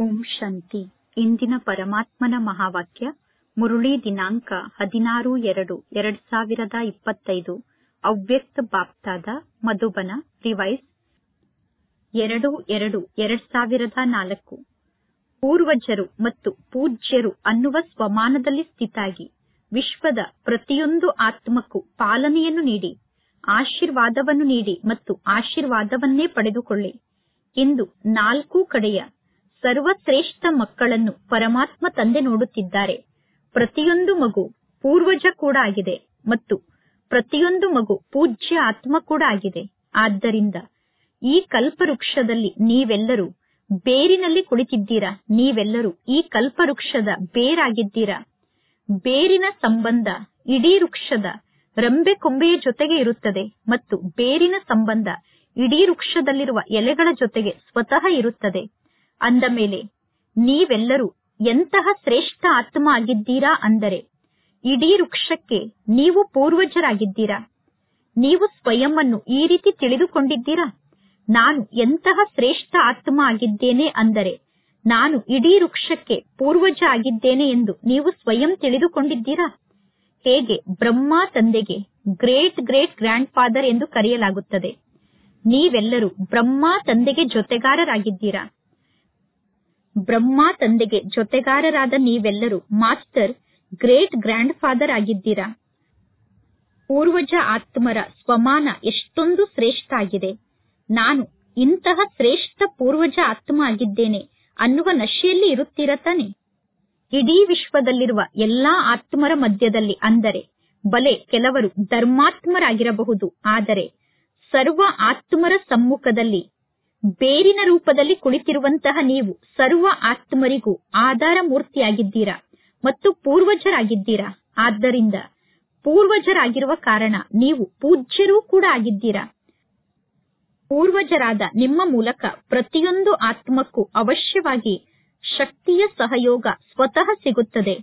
ಓಂ ಶಾಂತಿ ಇಂದಿನ ಪರಮಾತ್ಮನ ಮಹಾವಾಕ್ಯ ಮುರುಳಿ ದಿನಾಂಕ ಹದಿನಾರು ಎರಡು ಎರಡ್ ಸಾವಿರದ ಇಪ್ಪತ್ತೈದು ಅವ್ಯಕ್ತ ಬಾಪ್ತಾದ ಮಧುಬನ ರಿವೈಸ್ ಎರಡು ಎರಡು ಎರಡ್ ಸಾವಿರದ ನಾಲ್ಕು ಪೂರ್ವಜರು ಮತ್ತು ಪೂಜ್ಯರು ಅನ್ನುವ ಸ್ವಮಾನದಲ್ಲಿ ಸ್ಥಿತಾಗಿ ವಿಶ್ವದ ಪ್ರತಿಯೊಂದು ಆತ್ಮಕ್ಕೂ ಪಾಲನೆಯನ್ನು ನೀಡಿ ಆಶೀರ್ವಾದವನ್ನು ನೀಡಿ ಮತ್ತು ಆಶೀರ್ವಾದವನ್ನೇ ಪಡೆದುಕೊಳ್ಳಿ ಇಂದು ನಾಲ್ಕು ಕಡೆಯ ಸರ್ವಶ್ರೇಷ್ಠ ಮಕ್ಕಳನ್ನು ಪರಮಾತ್ಮ ತಂದೆ ನೋಡುತ್ತಿದ್ದಾರೆ ಪ್ರತಿಯೊಂದು ಮಗು ಪೂರ್ವಜ ಕೂಡ ಆಗಿದೆ ಮತ್ತು ಪ್ರತಿಯೊಂದು ಮಗು ಪೂಜ್ಯ ಆತ್ಮ ಕೂಡ ಆಗಿದೆ ಆದ್ದರಿಂದ ಈ ಕಲ್ಪವೃಕ್ಷದಲ್ಲಿ ನೀವೆಲ್ಲರೂ ಬೇರಿನಲ್ಲಿ ಕುಳಿತಿದ್ದೀರಾ ನೀವೆಲ್ಲರೂ ಈ ಕಲ್ಪವೃಕ್ಷದ ಬೇರಾಗಿದ್ದೀರಾ ಬೇರಿನ ಸಂಬಂಧ ಇಡೀ ವೃಕ್ಷದ ರಂಬೆ ಕೊಂಬೆಯ ಜೊತೆಗೆ ಇರುತ್ತದೆ ಮತ್ತು ಬೇರಿನ ಸಂಬಂಧ ಇಡೀ ವೃಕ್ಷದಲ್ಲಿರುವ ಎಲೆಗಳ ಜೊತೆಗೆ ಸ್ವತಃ ಇರುತ್ತದೆ ಅಂದ ಮೇಲೆ ನೀವೆಲ್ಲರೂ ಎಂತಹ ಶ್ರೇಷ್ಠ ಆತ್ಮ ಆಗಿದ್ದೀರಾ ಅಂದರೆ ಇಡೀ ವೃಕ್ಷಕ್ಕೆ ನೀವು ಪೂರ್ವಜರಾಗಿದ್ದೀರಾ ನೀವು ಸ್ವಯಂವನ್ನು ಈ ರೀತಿ ತಿಳಿದುಕೊಂಡಿದ್ದೀರಾ ನಾನು ಎಂತಹ ಶ್ರೇಷ್ಠ ಆತ್ಮ ಆಗಿದ್ದೇನೆ ಅಂದರೆ ನಾನು ಇಡೀ ವೃಕ್ಷಕ್ಕೆ ಪೂರ್ವಜ ಆಗಿದ್ದೇನೆ ಎಂದು ನೀವು ಸ್ವಯಂ ತಿಳಿದುಕೊಂಡಿದ್ದೀರಾ ಹೇಗೆ ಬ್ರಹ್ಮ ತಂದೆಗೆ ಗ್ರೇಟ್ ಗ್ರೇಟ್ ಗ್ರ್ಯಾಂಡ್ ಫಾದರ್ ಎಂದು ಕರೆಯಲಾಗುತ್ತದೆ ನೀವೆಲ್ಲರೂ ಬ್ರಹ್ಮ ತಂದೆಗೆ ಜೊತೆಗಾರರಾಗಿದ್ದೀರಾ ಬ್ರಹ್ಮ ತಂದೆಗೆ ಜೊತೆಗಾರರಾದ ನೀವೆಲ್ಲರೂ ಮಾಸ್ಟರ್ ಗ್ರೇಟ್ ಗ್ರ್ಯಾಂಡ್ ಫಾದರ್ ಆಗಿದ್ದೀರಾ ಪೂರ್ವಜ ಆತ್ಮರ ಸ್ವಮಾನ ಎಷ್ಟೊಂದು ಶ್ರೇಷ್ಠ ಆಗಿದೆ ನಾನು ಇಂತಹ ಶ್ರೇಷ್ಠ ಪೂರ್ವಜ ಆತ್ಮ ಆಗಿದ್ದೇನೆ ಅನ್ನುವ ನಶೆಯಲ್ಲಿ ಇರುತ್ತೀರ ತಾನೆ ಇಡೀ ವಿಶ್ವದಲ್ಲಿರುವ ಎಲ್ಲಾ ಆತ್ಮರ ಮಧ್ಯದಲ್ಲಿ ಅಂದರೆ ಬಲೆ ಕೆಲವರು ಧರ್ಮಾತ್ಮರಾಗಿರಬಹುದು ಆದರೆ ಸರ್ವ ಆತ್ಮರ ಸಮ್ಮುಖದಲ್ಲಿ ಬೇರಿನ ರೂಪದಲ್ಲಿ ಕುಳಿತಿರುವಂತಹ ನೀವು ಸರ್ವ ಆತ್ಮರಿಗೂ ಆಧಾರ ಮೂರ್ತಿಯಾಗಿದ್ದೀರಾ ಮತ್ತು ಪೂರ್ವಜರಾಗಿದ್ದೀರಾ ಆದ್ದರಿಂದ ಪೂರ್ವಜರಾಗಿರುವ ಕಾರಣ ನೀವು ಪೂಜ್ಯರೂ ಕೂಡ ಆಗಿದ್ದೀರಾ ಪೂರ್ವಜರಾದ ನಿಮ್ಮ ಮೂಲಕ ಪ್ರತಿಯೊಂದು ಆತ್ಮಕ್ಕೂ ಅವಶ್ಯವಾಗಿ ಶಕ್ತಿಯ ಸಹಯೋಗ ಸ್ವತಃ ಸಿಗುತ್ತದೆ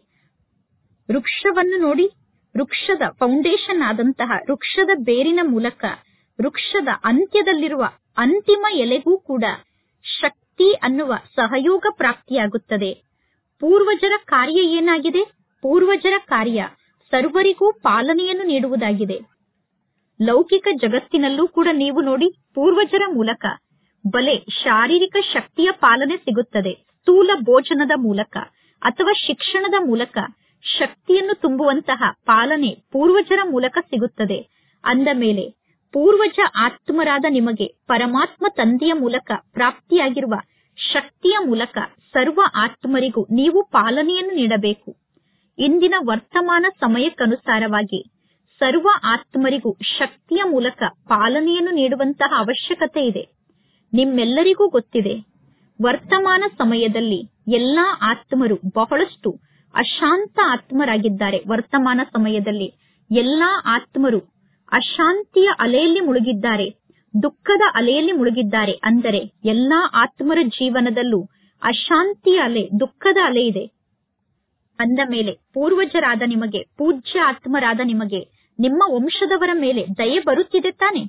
ವೃಕ್ಷವನ್ನು ನೋಡಿ ವೃಕ್ಷದ ಫೌಂಡೇಶನ್ ಆದಂತಹ ವೃಕ್ಷದ ಬೇರಿನ ಮೂಲಕ ವೃಕ್ಷದ ಅಂತ್ಯದಲ್ಲಿರುವ ಅಂತಿಮ ಎಲೆಗೂ ಕೂಡ ಶಕ್ತಿ ಅನ್ನುವ ಸಹಯೋಗ ಪ್ರಾಪ್ತಿಯಾಗುತ್ತದೆ ಪೂರ್ವಜರ ಕಾರ್ಯ ಏನಾಗಿದೆ ಪೂರ್ವಜರ ಕಾರ್ಯ ಸರ್ವರಿಗೂ ಪಾಲನೆಯನ್ನು ನೀಡುವುದಾಗಿದೆ ಲೌಕಿಕ ಜಗತ್ತಿನಲ್ಲೂ ಕೂಡ ನೀವು ನೋಡಿ ಪೂರ್ವಜರ ಮೂಲಕ ಬಲೆ ಶಾರೀರಿಕ ಶಕ್ತಿಯ ಪಾಲನೆ ಸಿಗುತ್ತದೆ ಸ್ಥೂಲ ಭೋಜನದ ಮೂಲಕ ಅಥವಾ ಶಿಕ್ಷಣದ ಮೂಲಕ ಶಕ್ತಿಯನ್ನು ತುಂಬುವಂತಹ ಪಾಲನೆ ಪೂರ್ವಜರ ಮೂಲಕ ಸಿಗುತ್ತದೆ ಅಂದ ಮೇಲೆ ಪೂರ್ವಜ ಆತ್ಮರಾದ ನಿಮಗೆ ಪರಮಾತ್ಮ ತಂದೆಯ ಮೂಲಕ ಪ್ರಾಪ್ತಿಯಾಗಿರುವ ಶಕ್ತಿಯ ಮೂಲಕ ಸರ್ವ ಆತ್ಮರಿಗೂ ನೀವು ಪಾಲನೆಯನ್ನು ನೀಡಬೇಕು ಇಂದಿನ ವರ್ತಮಾನ ಸಮಯಕ್ಕನುಸಾರವಾಗಿ ಸರ್ವ ಆತ್ಮರಿಗೂ ಶಕ್ತಿಯ ಮೂಲಕ ಪಾಲನೆಯನ್ನು ನೀಡುವಂತಹ ಅವಶ್ಯಕತೆ ಇದೆ ನಿಮ್ಮೆಲ್ಲರಿಗೂ ಗೊತ್ತಿದೆ ವರ್ತಮಾನ ಸಮಯದಲ್ಲಿ ಎಲ್ಲಾ ಆತ್ಮರು ಬಹಳಷ್ಟು ಅಶಾಂತ ಆತ್ಮರಾಗಿದ್ದಾರೆ ವರ್ತಮಾನ ಸಮಯದಲ್ಲಿ ಎಲ್ಲಾ ಆತ್ಮರು ಅಶಾಂತಿಯ ಅಲೆಯಲ್ಲಿ ಮುಳುಗಿದ್ದಾರೆ ದುಃಖದ ಅಲೆಯಲ್ಲಿ ಮುಳುಗಿದ್ದಾರೆ ಅಂದರೆ ಎಲ್ಲಾ ಆತ್ಮರ ಜೀವನದಲ್ಲೂ ಅಶಾಂತಿಯ ಅಲೆ ದುಃಖದ ಅಲೆ ಇದೆ ಅಂದ ಮೇಲೆ ಪೂರ್ವಜರಾದ ನಿಮಗೆ ಪೂಜ್ಯ ಆತ್ಮರಾದ ನಿಮಗೆ ನಿಮ್ಮ ವಂಶದವರ ಮೇಲೆ ದಯೆ ಬರುತ್ತಿದೆ ತಾನೆ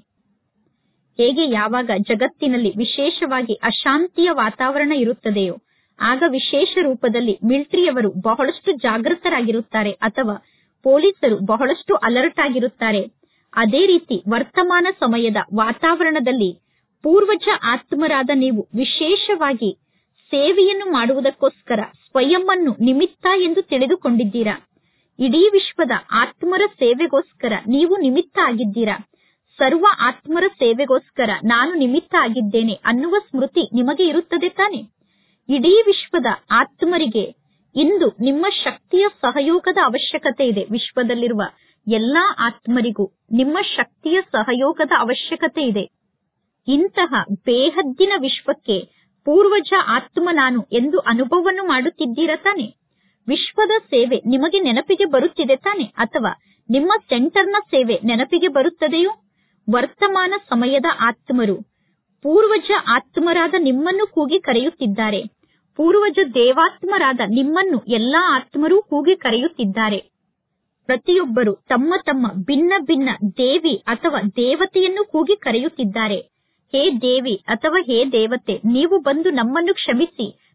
ಹೇಗೆ ಯಾವಾಗ ಜಗತ್ತಿನಲ್ಲಿ ವಿಶೇಷವಾಗಿ ಅಶಾಂತಿಯ ವಾತಾವರಣ ಇರುತ್ತದೆಯೋ ಆಗ ವಿಶೇಷ ರೂಪದಲ್ಲಿ ಮಿಲಿಟರಿಯವರು ಬಹಳಷ್ಟು ಜಾಗೃತರಾಗಿರುತ್ತಾರೆ ಅಥವಾ ಪೊಲೀಸರು ಬಹಳಷ್ಟು ಅಲರ್ಟ್ ಆಗಿರುತ್ತಾರೆ ಅದೇ ರೀತಿ ವರ್ತಮಾನ ಸಮಯದ ವಾತಾವರಣದಲ್ಲಿ ಪೂರ್ವಜ ಆತ್ಮರಾದ ನೀವು ವಿಶೇಷವಾಗಿ ಸೇವೆಯನ್ನು ಮಾಡುವುದಕ್ಕೋಸ್ಕರ ಸ್ವಯಂವನ್ನು ನಿಮಿತ್ತ ಎಂದು ತಿಳಿದುಕೊಂಡಿದ್ದೀರಾ ಇಡೀ ವಿಶ್ವದ ಆತ್ಮರ ಸೇವೆಗೋಸ್ಕರ ನೀವು ನಿಮಿತ್ತ ಆಗಿದ್ದೀರಾ ಸರ್ವ ಆತ್ಮರ ಸೇವೆಗೋಸ್ಕರ ನಾನು ನಿಮಿತ್ತ ಆಗಿದ್ದೇನೆ ಅನ್ನುವ ಸ್ಮೃತಿ ನಿಮಗೆ ಇರುತ್ತದೆ ತಾನೆ ಇಡೀ ವಿಶ್ವದ ಆತ್ಮರಿಗೆ ಇಂದು ನಿಮ್ಮ ಶಕ್ತಿಯ ಸಹಯೋಗದ ಅವಶ್ಯಕತೆ ಇದೆ ವಿಶ್ವದಲ್ಲಿರುವ ಎಲ್ಲಾ ಆತ್ಮರಿಗೂ ನಿಮ್ಮ ಶಕ್ತಿಯ ಸಹಯೋಗದ ಅವಶ್ಯಕತೆ ಇದೆ ಇಂತಹ ಬೇಹದ್ದಿನ ವಿಶ್ವಕ್ಕೆ ಪೂರ್ವಜ ಆತ್ಮ ನಾನು ಎಂದು ಅನುಭವವನ್ನು ಮಾಡುತ್ತಿದ್ದೀರಾ ತಾನೆ ವಿಶ್ವದ ಸೇವೆ ನಿಮಗೆ ನೆನಪಿಗೆ ಬರುತ್ತಿದೆ ತಾನೆ ಅಥವಾ ನಿಮ್ಮ ಸೆಂಟರ್ನ ಸೇವೆ ನೆನಪಿಗೆ ಬರುತ್ತದೆಯೋ ವರ್ತಮಾನ ಸಮಯದ ಆತ್ಮರು ಪೂರ್ವಜ ಆತ್ಮರಾದ ನಿಮ್ಮನ್ನು ಕೂಗಿ ಕರೆಯುತ್ತಿದ್ದಾರೆ ಪೂರ್ವಜ ದೇವಾತ್ಮರಾದ ನಿಮ್ಮನ್ನು ಎಲ್ಲಾ ಆತ್ಮರೂ ಕೂಗಿ ಕರೆಯುತ್ತಿದ್ದಾರೆ ಪ್ರತಿಯೊಬ್ಬರು ತಮ್ಮ ತಮ್ಮ ಭಿನ್ನ ಭಿನ್ನ ದೇವಿ ಅಥವಾ ದೇವತೆಯನ್ನು ಕೂಗಿ ಕರೆಯುತ್ತಿದ್ದಾರೆ ಹೇ ದೇವಿ ಅಥವಾ ಹೇ ದೇವತೆ ನೀವು ಬಂದು ನಮ್ಮನ್ನು ಕ್ಷಮಿಸಿ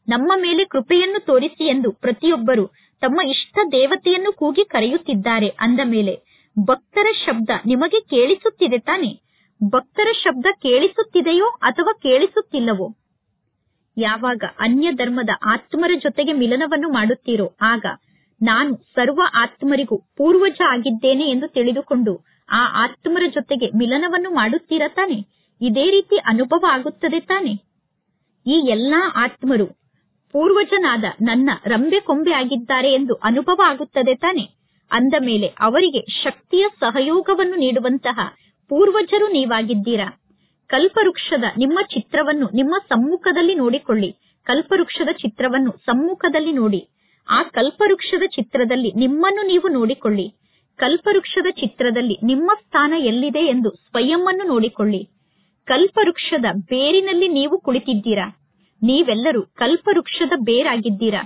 ನಮ್ಮ ಮೇಲೆ ಕೃಪೆಯನ್ನು ತೋರಿಸಿ ಎಂದು ಪ್ರತಿಯೊಬ್ಬರು ತಮ್ಮ ಇಷ್ಟ ದೇವತೆಯನ್ನು ಕೂಗಿ ಕರೆಯುತ್ತಿದ್ದಾರೆ ಅಂದ ಮೇಲೆ ಭಕ್ತರ ಶಬ್ದ ನಿಮಗೆ ಕೇಳಿಸುತ್ತಿದೆ ತಾನೆ ಭಕ್ತರ ಶಬ್ದ ಕೇಳಿಸುತ್ತಿದೆಯೋ ಅಥವಾ ಕೇಳಿಸುತ್ತಿಲ್ಲವೋ ಯಾವಾಗ ಅನ್ಯ ಧರ್ಮದ ಆತ್ಮರ ಜೊತೆಗೆ ಮಿಲನವನ್ನು ಮಾಡುತ್ತೀರೋ ಆಗ ನಾನು ಸರ್ವ ಆತ್ಮರಿಗೂ ಪೂರ್ವಜ ಆಗಿದ್ದೇನೆ ಎಂದು ತಿಳಿದುಕೊಂಡು ಆ ಆತ್ಮರ ಜೊತೆಗೆ ಮಿಲನವನ್ನು ಮಾಡುತ್ತೀರಾ ತಾನೆ ಇದೇ ರೀತಿ ಅನುಭವ ಆಗುತ್ತದೆ ತಾನೆ ಈ ಎಲ್ಲಾ ಆತ್ಮರು ಪೂರ್ವಜನಾದ ನನ್ನ ರಂಬೆ ಕೊಂಬೆ ಆಗಿದ್ದಾರೆ ಎಂದು ಅನುಭವ ಆಗುತ್ತದೆ ತಾನೆ ಅಂದ ಮೇಲೆ ಅವರಿಗೆ ಶಕ್ತಿಯ ಸಹಯೋಗವನ್ನು ನೀಡುವಂತಹ ಪೂರ್ವಜರು ನೀವಾಗಿದ್ದೀರಾ ಕಲ್ಪವೃಕ್ಷದ ನಿಮ್ಮ ಚಿತ್ರವನ್ನು ನಿಮ್ಮ ಸಮ್ಮುಖದಲ್ಲಿ ನೋಡಿಕೊಳ್ಳಿ ಕಲ್ಪವೃಕ್ಷದ ಚಿತ್ರವನ್ನು ಸಮ್ಮುಖದಲ್ಲಿ ನೋಡಿ ಆ ಕಲ್ಪವೃಕ್ಷದ ಚಿತ್ರದಲ್ಲಿ ನಿಮ್ಮನ್ನು ನೀವು ನೋಡಿಕೊಳ್ಳಿ ಕಲ್ಪವೃಕ್ಷದ ಚಿತ್ರದಲ್ಲಿ ನಿಮ್ಮ ಸ್ಥಾನ ಎಲ್ಲಿದೆ ಎಂದು ಸ್ವಯಂವನ್ನು ನೋಡಿಕೊಳ್ಳಿ ಕಲ್ಪವೃಕ್ಷದ ಬೇರಿನಲ್ಲಿ ನೀವು ಕುಳಿತಿದ್ದೀರಾ ನೀವೆಲ್ಲರೂ ಕಲ್ಪವೃಕ್ಷದ ಬೇರಾಗಿದ್ದೀರಾ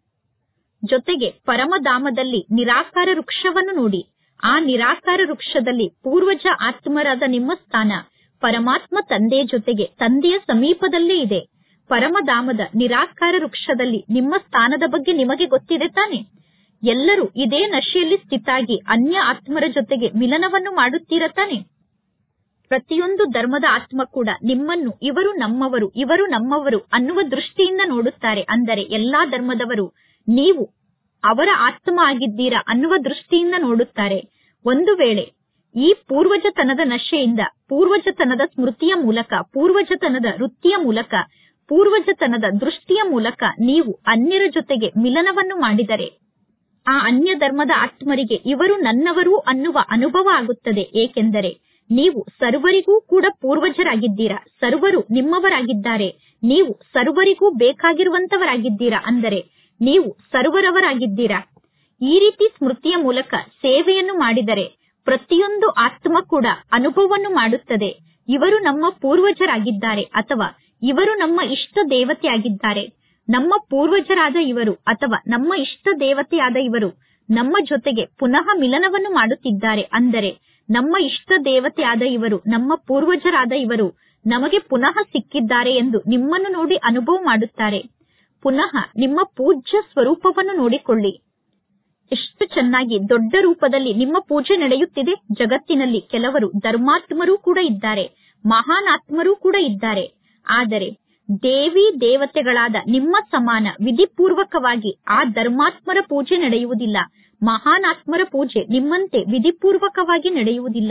ಜೊತೆಗೆ ಪರಮಧಾಮದಲ್ಲಿ ನಿರಾಕಾರ ವೃಕ್ಷವನ್ನು ನೋಡಿ ಆ ನಿರಾಕಾರ ವೃಕ್ಷದಲ್ಲಿ ಪೂರ್ವಜ ಆತ್ಮರಾದ ನಿಮ್ಮ ಸ್ಥಾನ ಪರಮಾತ್ಮ ತಂದೆಯ ಜೊತೆಗೆ ತಂದೆಯ ಸಮೀಪದಲ್ಲೇ ಇದೆ ಪರಮಧಾಮದ ನಿರಾಕಾರ ವೃಕ್ಷದಲ್ಲಿ ನಿಮ್ಮ ಸ್ಥಾನದ ಬಗ್ಗೆ ನಿಮಗೆ ಗೊತ್ತಿದೆ ತಾನೆ ಎಲ್ಲರೂ ಇದೇ ನಶೆಯಲ್ಲಿ ಸ್ಥಿತಾಗಿ ಅನ್ಯ ಆತ್ಮರ ಜೊತೆಗೆ ಮಿಲನವನ್ನು ಮಾಡುತ್ತೀರ ತಾನೆ ಪ್ರತಿಯೊಂದು ಧರ್ಮದ ಆತ್ಮ ಕೂಡ ನಿಮ್ಮನ್ನು ಇವರು ನಮ್ಮವರು ಇವರು ನಮ್ಮವರು ಅನ್ನುವ ದೃಷ್ಟಿಯಿಂದ ನೋಡುತ್ತಾರೆ ಅಂದರೆ ಎಲ್ಲಾ ಧರ್ಮದವರು ನೀವು ಅವರ ಆತ್ಮ ಆಗಿದ್ದೀರಾ ಅನ್ನುವ ದೃಷ್ಟಿಯಿಂದ ನೋಡುತ್ತಾರೆ ಒಂದು ವೇಳೆ ಈ ಪೂರ್ವಜತನದ ನಶೆಯಿಂದ ಪೂರ್ವಜತನದ ಸ್ಮೃತಿಯ ಮೂಲಕ ಪೂರ್ವಜತನದ ವೃತ್ತಿಯ ಮೂಲಕ ಪೂರ್ವಜತನದ ದೃಷ್ಟಿಯ ಮೂಲಕ ನೀವು ಅನ್ಯರ ಜೊತೆಗೆ ಮಿಲನವನ್ನು ಮಾಡಿದರೆ ಆ ಅನ್ಯ ಧರ್ಮದ ಆತ್ಮರಿಗೆ ಇವರು ನನ್ನವರು ಅನ್ನುವ ಅನುಭವ ಆಗುತ್ತದೆ ಏಕೆಂದರೆ ನೀವು ಸರ್ವರಿಗೂ ಕೂಡ ಪೂರ್ವಜರಾಗಿದ್ದೀರಾ ಸರ್ವರು ನಿಮ್ಮವರಾಗಿದ್ದಾರೆ ನೀವು ಸರ್ವರಿಗೂ ಬೇಕಾಗಿರುವಂತವರಾಗಿದ್ದೀರಾ ಅಂದರೆ ನೀವು ಸರ್ವರವರಾಗಿದ್ದೀರಾ ಈ ರೀತಿ ಸ್ಮೃತಿಯ ಮೂಲಕ ಸೇವೆಯನ್ನು ಮಾಡಿದರೆ ಪ್ರತಿಯೊಂದು ಆತ್ಮ ಕೂಡ ಅನುಭವವನ್ನು ಮಾಡುತ್ತದೆ ಇವರು ನಮ್ಮ ಪೂರ್ವಜರಾಗಿದ್ದಾರೆ ಅಥವಾ ಇವರು ನಮ್ಮ ಇಷ್ಟ ದೇವತೆಯಾಗಿದ್ದಾರೆ ನಮ್ಮ ಪೂರ್ವಜರಾದ ಇವರು ಅಥವಾ ನಮ್ಮ ಇಷ್ಟ ದೇವತೆಯಾದ ಇವರು ನಮ್ಮ ಜೊತೆಗೆ ಪುನಃ ಮಿಲನವನ್ನು ಮಾಡುತ್ತಿದ್ದಾರೆ ಅಂದರೆ ನಮ್ಮ ಇಷ್ಟ ದೇವತೆಯಾದ ಇವರು ನಮ್ಮ ಪೂರ್ವಜರಾದ ಇವರು ನಮಗೆ ಪುನಃ ಸಿಕ್ಕಿದ್ದಾರೆ ಎಂದು ನಿಮ್ಮನ್ನು ನೋಡಿ ಅನುಭವ ಮಾಡುತ್ತಾರೆ ಪುನಃ ನಿಮ್ಮ ಪೂಜ್ಯ ಸ್ವರೂಪವನ್ನು ನೋಡಿಕೊಳ್ಳಿ ಎಷ್ಟು ಚೆನ್ನಾಗಿ ದೊಡ್ಡ ರೂಪದಲ್ಲಿ ನಿಮ್ಮ ಪೂಜೆ ನಡೆಯುತ್ತಿದೆ ಜಗತ್ತಿನಲ್ಲಿ ಕೆಲವರು ಧರ್ಮಾತ್ಮರೂ ಕೂಡ ಇದ್ದಾರೆ ಮಹಾನ್ ಆತ್ಮರೂ ಕೂಡ ಇದ್ದಾರೆ ಆದರೆ ದೇವಿ ದೇವತೆಗಳಾದ ನಿಮ್ಮ ಸಮಾನ ವಿಧಿಪೂರ್ವಕವಾಗಿ ಆ ಧರ್ಮಾತ್ಮರ ಪೂಜೆ ನಡೆಯುವುದಿಲ್ಲ ಮಹಾನ್ ಆತ್ಮರ ಪೂಜೆ ನಿಮ್ಮಂತೆ ವಿಧಿಪೂರ್ವಕವಾಗಿ ನಡೆಯುವುದಿಲ್ಲ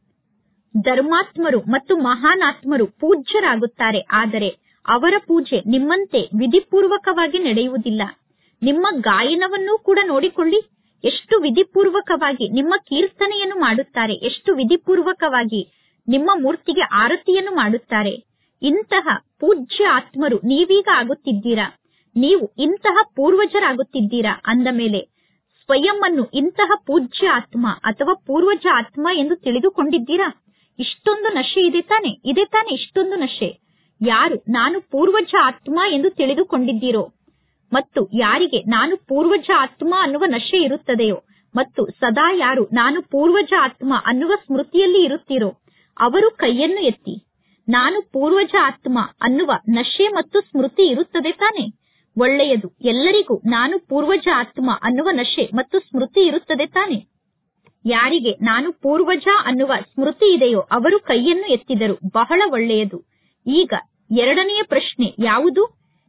ಧರ್ಮಾತ್ಮರು ಮತ್ತು ಮಹಾನ್ ಆತ್ಮರು ಪೂಜ್ಯರಾಗುತ್ತಾರೆ ಆದರೆ ಅವರ ಪೂಜೆ ನಿಮ್ಮಂತೆ ವಿಧಿಪೂರ್ವಕವಾಗಿ ನಡೆಯುವುದಿಲ್ಲ ನಿಮ್ಮ ಗಾಯನವನ್ನೂ ಕೂಡ ನೋಡಿಕೊಳ್ಳಿ ಎಷ್ಟು ವಿಧಿಪೂರ್ವಕವಾಗಿ ನಿಮ್ಮ ಕೀರ್ತನೆಯನ್ನು ಮಾಡುತ್ತಾರೆ ಎಷ್ಟು ವಿಧಿಪೂರ್ವಕವಾಗಿ ನಿಮ್ಮ ಮೂರ್ತಿಗೆ ಆರತಿಯನ್ನು ಮಾಡುತ್ತಾರೆ ಇಂತಹ ಪೂಜ್ಯ ಆತ್ಮರು ನೀವೀಗ ಆಗುತ್ತಿದ್ದೀರಾ ನೀವು ಇಂತಹ ಪೂರ್ವಜರಾಗುತ್ತಿದ್ದೀರಾ ಅಂದ ಮೇಲೆ ಸ್ವಯಂ ಅನ್ನು ಇಂತಹ ಪೂಜ್ಯ ಆತ್ಮ ಅಥವಾ ಪೂರ್ವಜ ಆತ್ಮ ಎಂದು ತಿಳಿದುಕೊಂಡಿದ್ದೀರಾ ಇಷ್ಟೊಂದು ನಶೆ ಇದೆ ತಾನೆ ಇದೆ ತಾನೆ ಇಷ್ಟೊಂದು ನಶೆ ಯಾರು ನಾನು ಪೂರ್ವಜ ಆತ್ಮ ಎಂದು ತಿಳಿದುಕೊಂಡಿದ್ದೀರೋ ಮತ್ತು ಯಾರಿಗೆ ನಾನು ಪೂರ್ವಜ ಆತ್ಮ ಅನ್ನುವ ನಶೆ ಇರುತ್ತದೆಯೋ ಮತ್ತು ಸದಾ ಯಾರು ನಾನು ಪೂರ್ವಜ ಆತ್ಮ ಅನ್ನುವ ಸ್ಮೃತಿಯಲ್ಲಿ ಇರುತ್ತೀರೋ ಅವರು ಕೈಯನ್ನು ಎತ್ತಿ ನಾನು ಪೂರ್ವಜ ಆತ್ಮ ಅನ್ನುವ ನಶೆ ಮತ್ತು ಸ್ಮೃತಿ ಇರುತ್ತದೆ ತಾನೆ ಒಳ್ಳೆಯದು ಎಲ್ಲರಿಗೂ ನಾನು ಪೂರ್ವಜ ಆತ್ಮ ಅನ್ನುವ ನಶೆ ಮತ್ತು ಸ್ಮೃತಿ ಇರುತ್ತದೆ ತಾನೆ ಯಾರಿಗೆ ನಾನು ಪೂರ್ವಜ ಅನ್ನುವ ಸ್ಮೃತಿ ಇದೆಯೋ ಅವರು ಕೈಯನ್ನು ಎತ್ತಿದರು ಬಹಳ ಒಳ್ಳೆಯದು ಈಗ ಎರಡನೆಯ ಪ್ರಶ್ನೆ ಯಾವುದು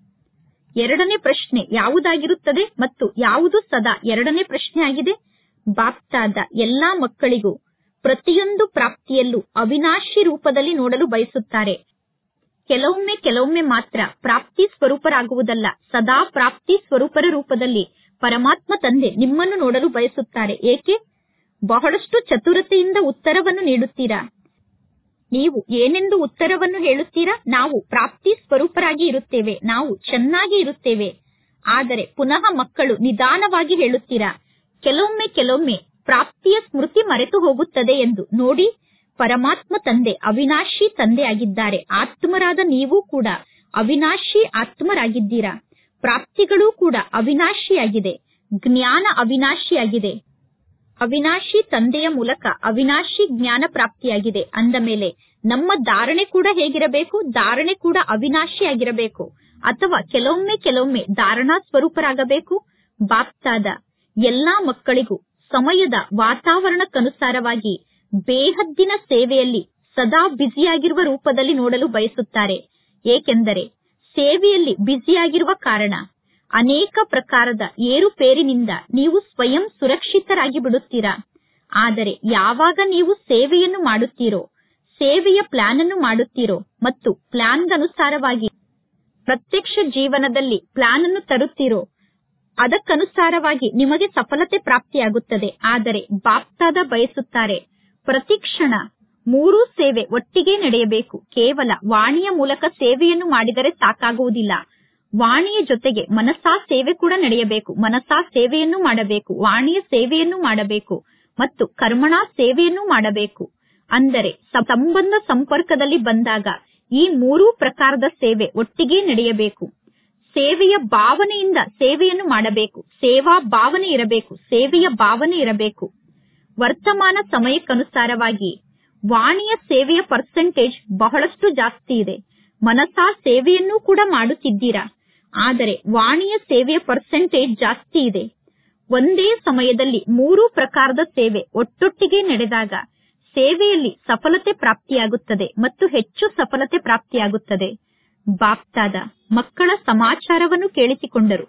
ಎರಡನೇ ಪ್ರಶ್ನೆ ಯಾವುದಾಗಿರುತ್ತದೆ ಮತ್ತು ಯಾವುದು ಸದಾ ಎರಡನೇ ಪ್ರಶ್ನೆ ಆಗಿದೆ ಬಾಪ್ತಾದ ಎಲ್ಲಾ ಮಕ್ಕಳಿಗೂ ಪ್ರತಿಯೊಂದು ಪ್ರಾಪ್ತಿಯಲ್ಲೂ ಅವಿನಾಶಿ ರೂಪದಲ್ಲಿ ನೋಡಲು ಬಯಸುತ್ತಾರೆ ಕೆಲವೊಮ್ಮೆ ಕೆಲವೊಮ್ಮೆ ಮಾತ್ರ ಪ್ರಾಪ್ತಿ ಸ್ವರೂಪರಾಗುವುದಲ್ಲ ಸದಾ ಪ್ರಾಪ್ತಿ ಸ್ವರೂಪರ ರೂಪದಲ್ಲಿ ಪರಮಾತ್ಮ ತಂದೆ ನಿಮ್ಮನ್ನು ನೋಡಲು ಬಯಸುತ್ತಾರೆ ಏಕೆ ಬಹಳಷ್ಟು ಚತುರತೆಯಿಂದ ಉತ್ತರವನ್ನು ನೀಡುತ್ತೀರಾ ನೀವು ಏನೆಂದು ಉತ್ತರವನ್ನು ಹೇಳುತ್ತೀರಾ ನಾವು ಪ್ರಾಪ್ತಿ ಸ್ವರೂಪರಾಗಿ ಇರುತ್ತೇವೆ ನಾವು ಚೆನ್ನಾಗಿ ಇರುತ್ತೇವೆ ಆದರೆ ಪುನಃ ಮಕ್ಕಳು ನಿಧಾನವಾಗಿ ಹೇಳುತ್ತೀರಾ ಕೆಲವೊಮ್ಮೆ ಕೆಲವೊಮ್ಮೆ ಪ್ರಾಪ್ತಿಯ ಸ್ಮೃತಿ ಮರೆತು ಹೋಗುತ್ತದೆ ಎಂದು ನೋಡಿ ಪರಮಾತ್ಮ ತಂದೆ ಅವಿನಾಶಿ ತಂದೆ ಆಗಿದ್ದಾರೆ ಆತ್ಮರಾದ ನೀವು ಕೂಡ ಅವಿನಾಶಿ ಆತ್ಮರಾಗಿದ್ದೀರಾ ಪ್ರಾಪ್ತಿಗಳೂ ಕೂಡ ಅವಿನಾಶಿಯಾಗಿದೆ ಜ್ಞಾನ ಅವಿನಾಶಿಯಾಗಿದೆ ಅವಿನಾಶಿ ತಂದೆಯ ಮೂಲಕ ಅವಿನಾಶಿ ಜ್ಞಾನ ಪ್ರಾಪ್ತಿಯಾಗಿದೆ ಅಂದ ಮೇಲೆ ನಮ್ಮ ಧಾರಣೆ ಕೂಡ ಹೇಗಿರಬೇಕು ಧಾರಣೆ ಕೂಡ ಅವಿನಾಶಿಯಾಗಿರಬೇಕು ಅಥವಾ ಕೆಲವೊಮ್ಮೆ ಕೆಲವೊಮ್ಮೆ ಧಾರಣಾ ಸ್ವರೂಪರಾಗಬೇಕು ಬಾಪ್ತಾದ ಎಲ್ಲಾ ಮಕ್ಕಳಿಗೂ ಸಮಯದ ವಾತಾವರಣಕ್ಕನುಸಾರವಾಗಿ ಬೇಹದ್ದಿನ ಸೇವೆಯಲ್ಲಿ ಸದಾ ಬ್ಯುಸಿಯಾಗಿರುವ ರೂಪದಲ್ಲಿ ನೋಡಲು ಬಯಸುತ್ತಾರೆ ಏಕೆಂದರೆ ಸೇವೆಯಲ್ಲಿ ಬ್ಯುಸಿಯಾಗಿರುವ ಕಾರಣ ಅನೇಕ ಪ್ರಕಾರದ ಏರುಪೇರಿನಿಂದ ನೀವು ಸ್ವಯಂ ಸುರಕ್ಷಿತರಾಗಿ ಬಿಡುತ್ತೀರಾ ಆದರೆ ಯಾವಾಗ ನೀವು ಸೇವೆಯನ್ನು ಮಾಡುತ್ತೀರೋ ಸೇವೆಯ ಪ್ಲಾನ್ ಅನ್ನು ಮಾಡುತ್ತೀರೋ ಮತ್ತು ಪ್ಲಾನ್ಗನುಸಾರವಾಗಿ ಪ್ರತ್ಯಕ್ಷ ಜೀವನದಲ್ಲಿ ಪ್ಲಾನ್ ಅನ್ನು ತರುತ್ತೀರೋ ಅದಕ್ಕನುಸಾರವಾಗಿ ನಿಮಗೆ ಸಫಲತೆ ಪ್ರಾಪ್ತಿಯಾಗುತ್ತದೆ ಆದರೆ ಬಾಪ್ತಾದ ಬಯಸುತ್ತಾರೆ ಪ್ರತಿಕ್ಷಣ ಮೂರೂ ಸೇವೆ ಒಟ್ಟಿಗೆ ನಡೆಯಬೇಕು ಕೇವಲ ವಾಣಿಯ ಮೂಲಕ ಸೇವೆಯನ್ನು ಮಾಡಿದರೆ ಸಾಕಾಗುವುದಿಲ್ಲ ವಾಣಿಯ ಜೊತೆಗೆ ಮನಸಾ ಸೇವೆ ಕೂಡ ನಡೆಯಬೇಕು ಮನಸಾ ಸೇವೆಯನ್ನು ಮಾಡಬೇಕು ವಾಣಿಯ ಸೇವೆಯನ್ನು ಮಾಡಬೇಕು ಮತ್ತು ಕರ್ಮಣಾ ಸೇವೆಯನ್ನು ಮಾಡಬೇಕು ಅಂದರೆ ಸಂಬಂಧ ಸಂಪರ್ಕದಲ್ಲಿ ಬಂದಾಗ ಈ ಮೂರೂ ಪ್ರಕಾರದ ಸೇವೆ ಒಟ್ಟಿಗೆ ನಡೆಯಬೇಕು ಸೇವೆಯ ಭಾವನೆಯಿಂದ ಸೇವೆಯನ್ನು ಮಾಡಬೇಕು ಸೇವಾ ಭಾವನೆ ಇರಬೇಕು ಸೇವೆಯ ಭಾವನೆ ಇರಬೇಕು ವರ್ತಮಾನ ಸಮಯಕ್ಕನುಸಾರವಾಗಿ ವಾಣಿಯ ಸೇವೆಯ ಪರ್ಸೆಂಟೇಜ್ ಬಹಳಷ್ಟು ಜಾಸ್ತಿ ಇದೆ ಮನಸಾ ಸೇವೆಯನ್ನೂ ಕೂಡ ಮಾಡುತ್ತಿದ್ದೀರಾ ಆದರೆ ವಾಣಿಯ ಸೇವೆಯ ಪರ್ಸೆಂಟೇಜ್ ಜಾಸ್ತಿ ಇದೆ ಒಂದೇ ಸಮಯದಲ್ಲಿ ಮೂರು ಪ್ರಕಾರದ ಸೇವೆ ಒಟ್ಟೊಟ್ಟಿಗೆ ನಡೆದಾಗ ಸೇವೆಯಲ್ಲಿ ಸಫಲತೆ ಪ್ರಾಪ್ತಿಯಾಗುತ್ತದೆ ಮತ್ತು ಹೆಚ್ಚು ಸಫಲತೆ ಪ್ರಾಪ್ತಿಯಾಗುತ್ತದೆ ಬಾಪ್ತಾದ ಮಕ್ಕಳ ಸಮಾಚಾರವನ್ನು ಕೇಳಿಸಿಕೊಂಡರು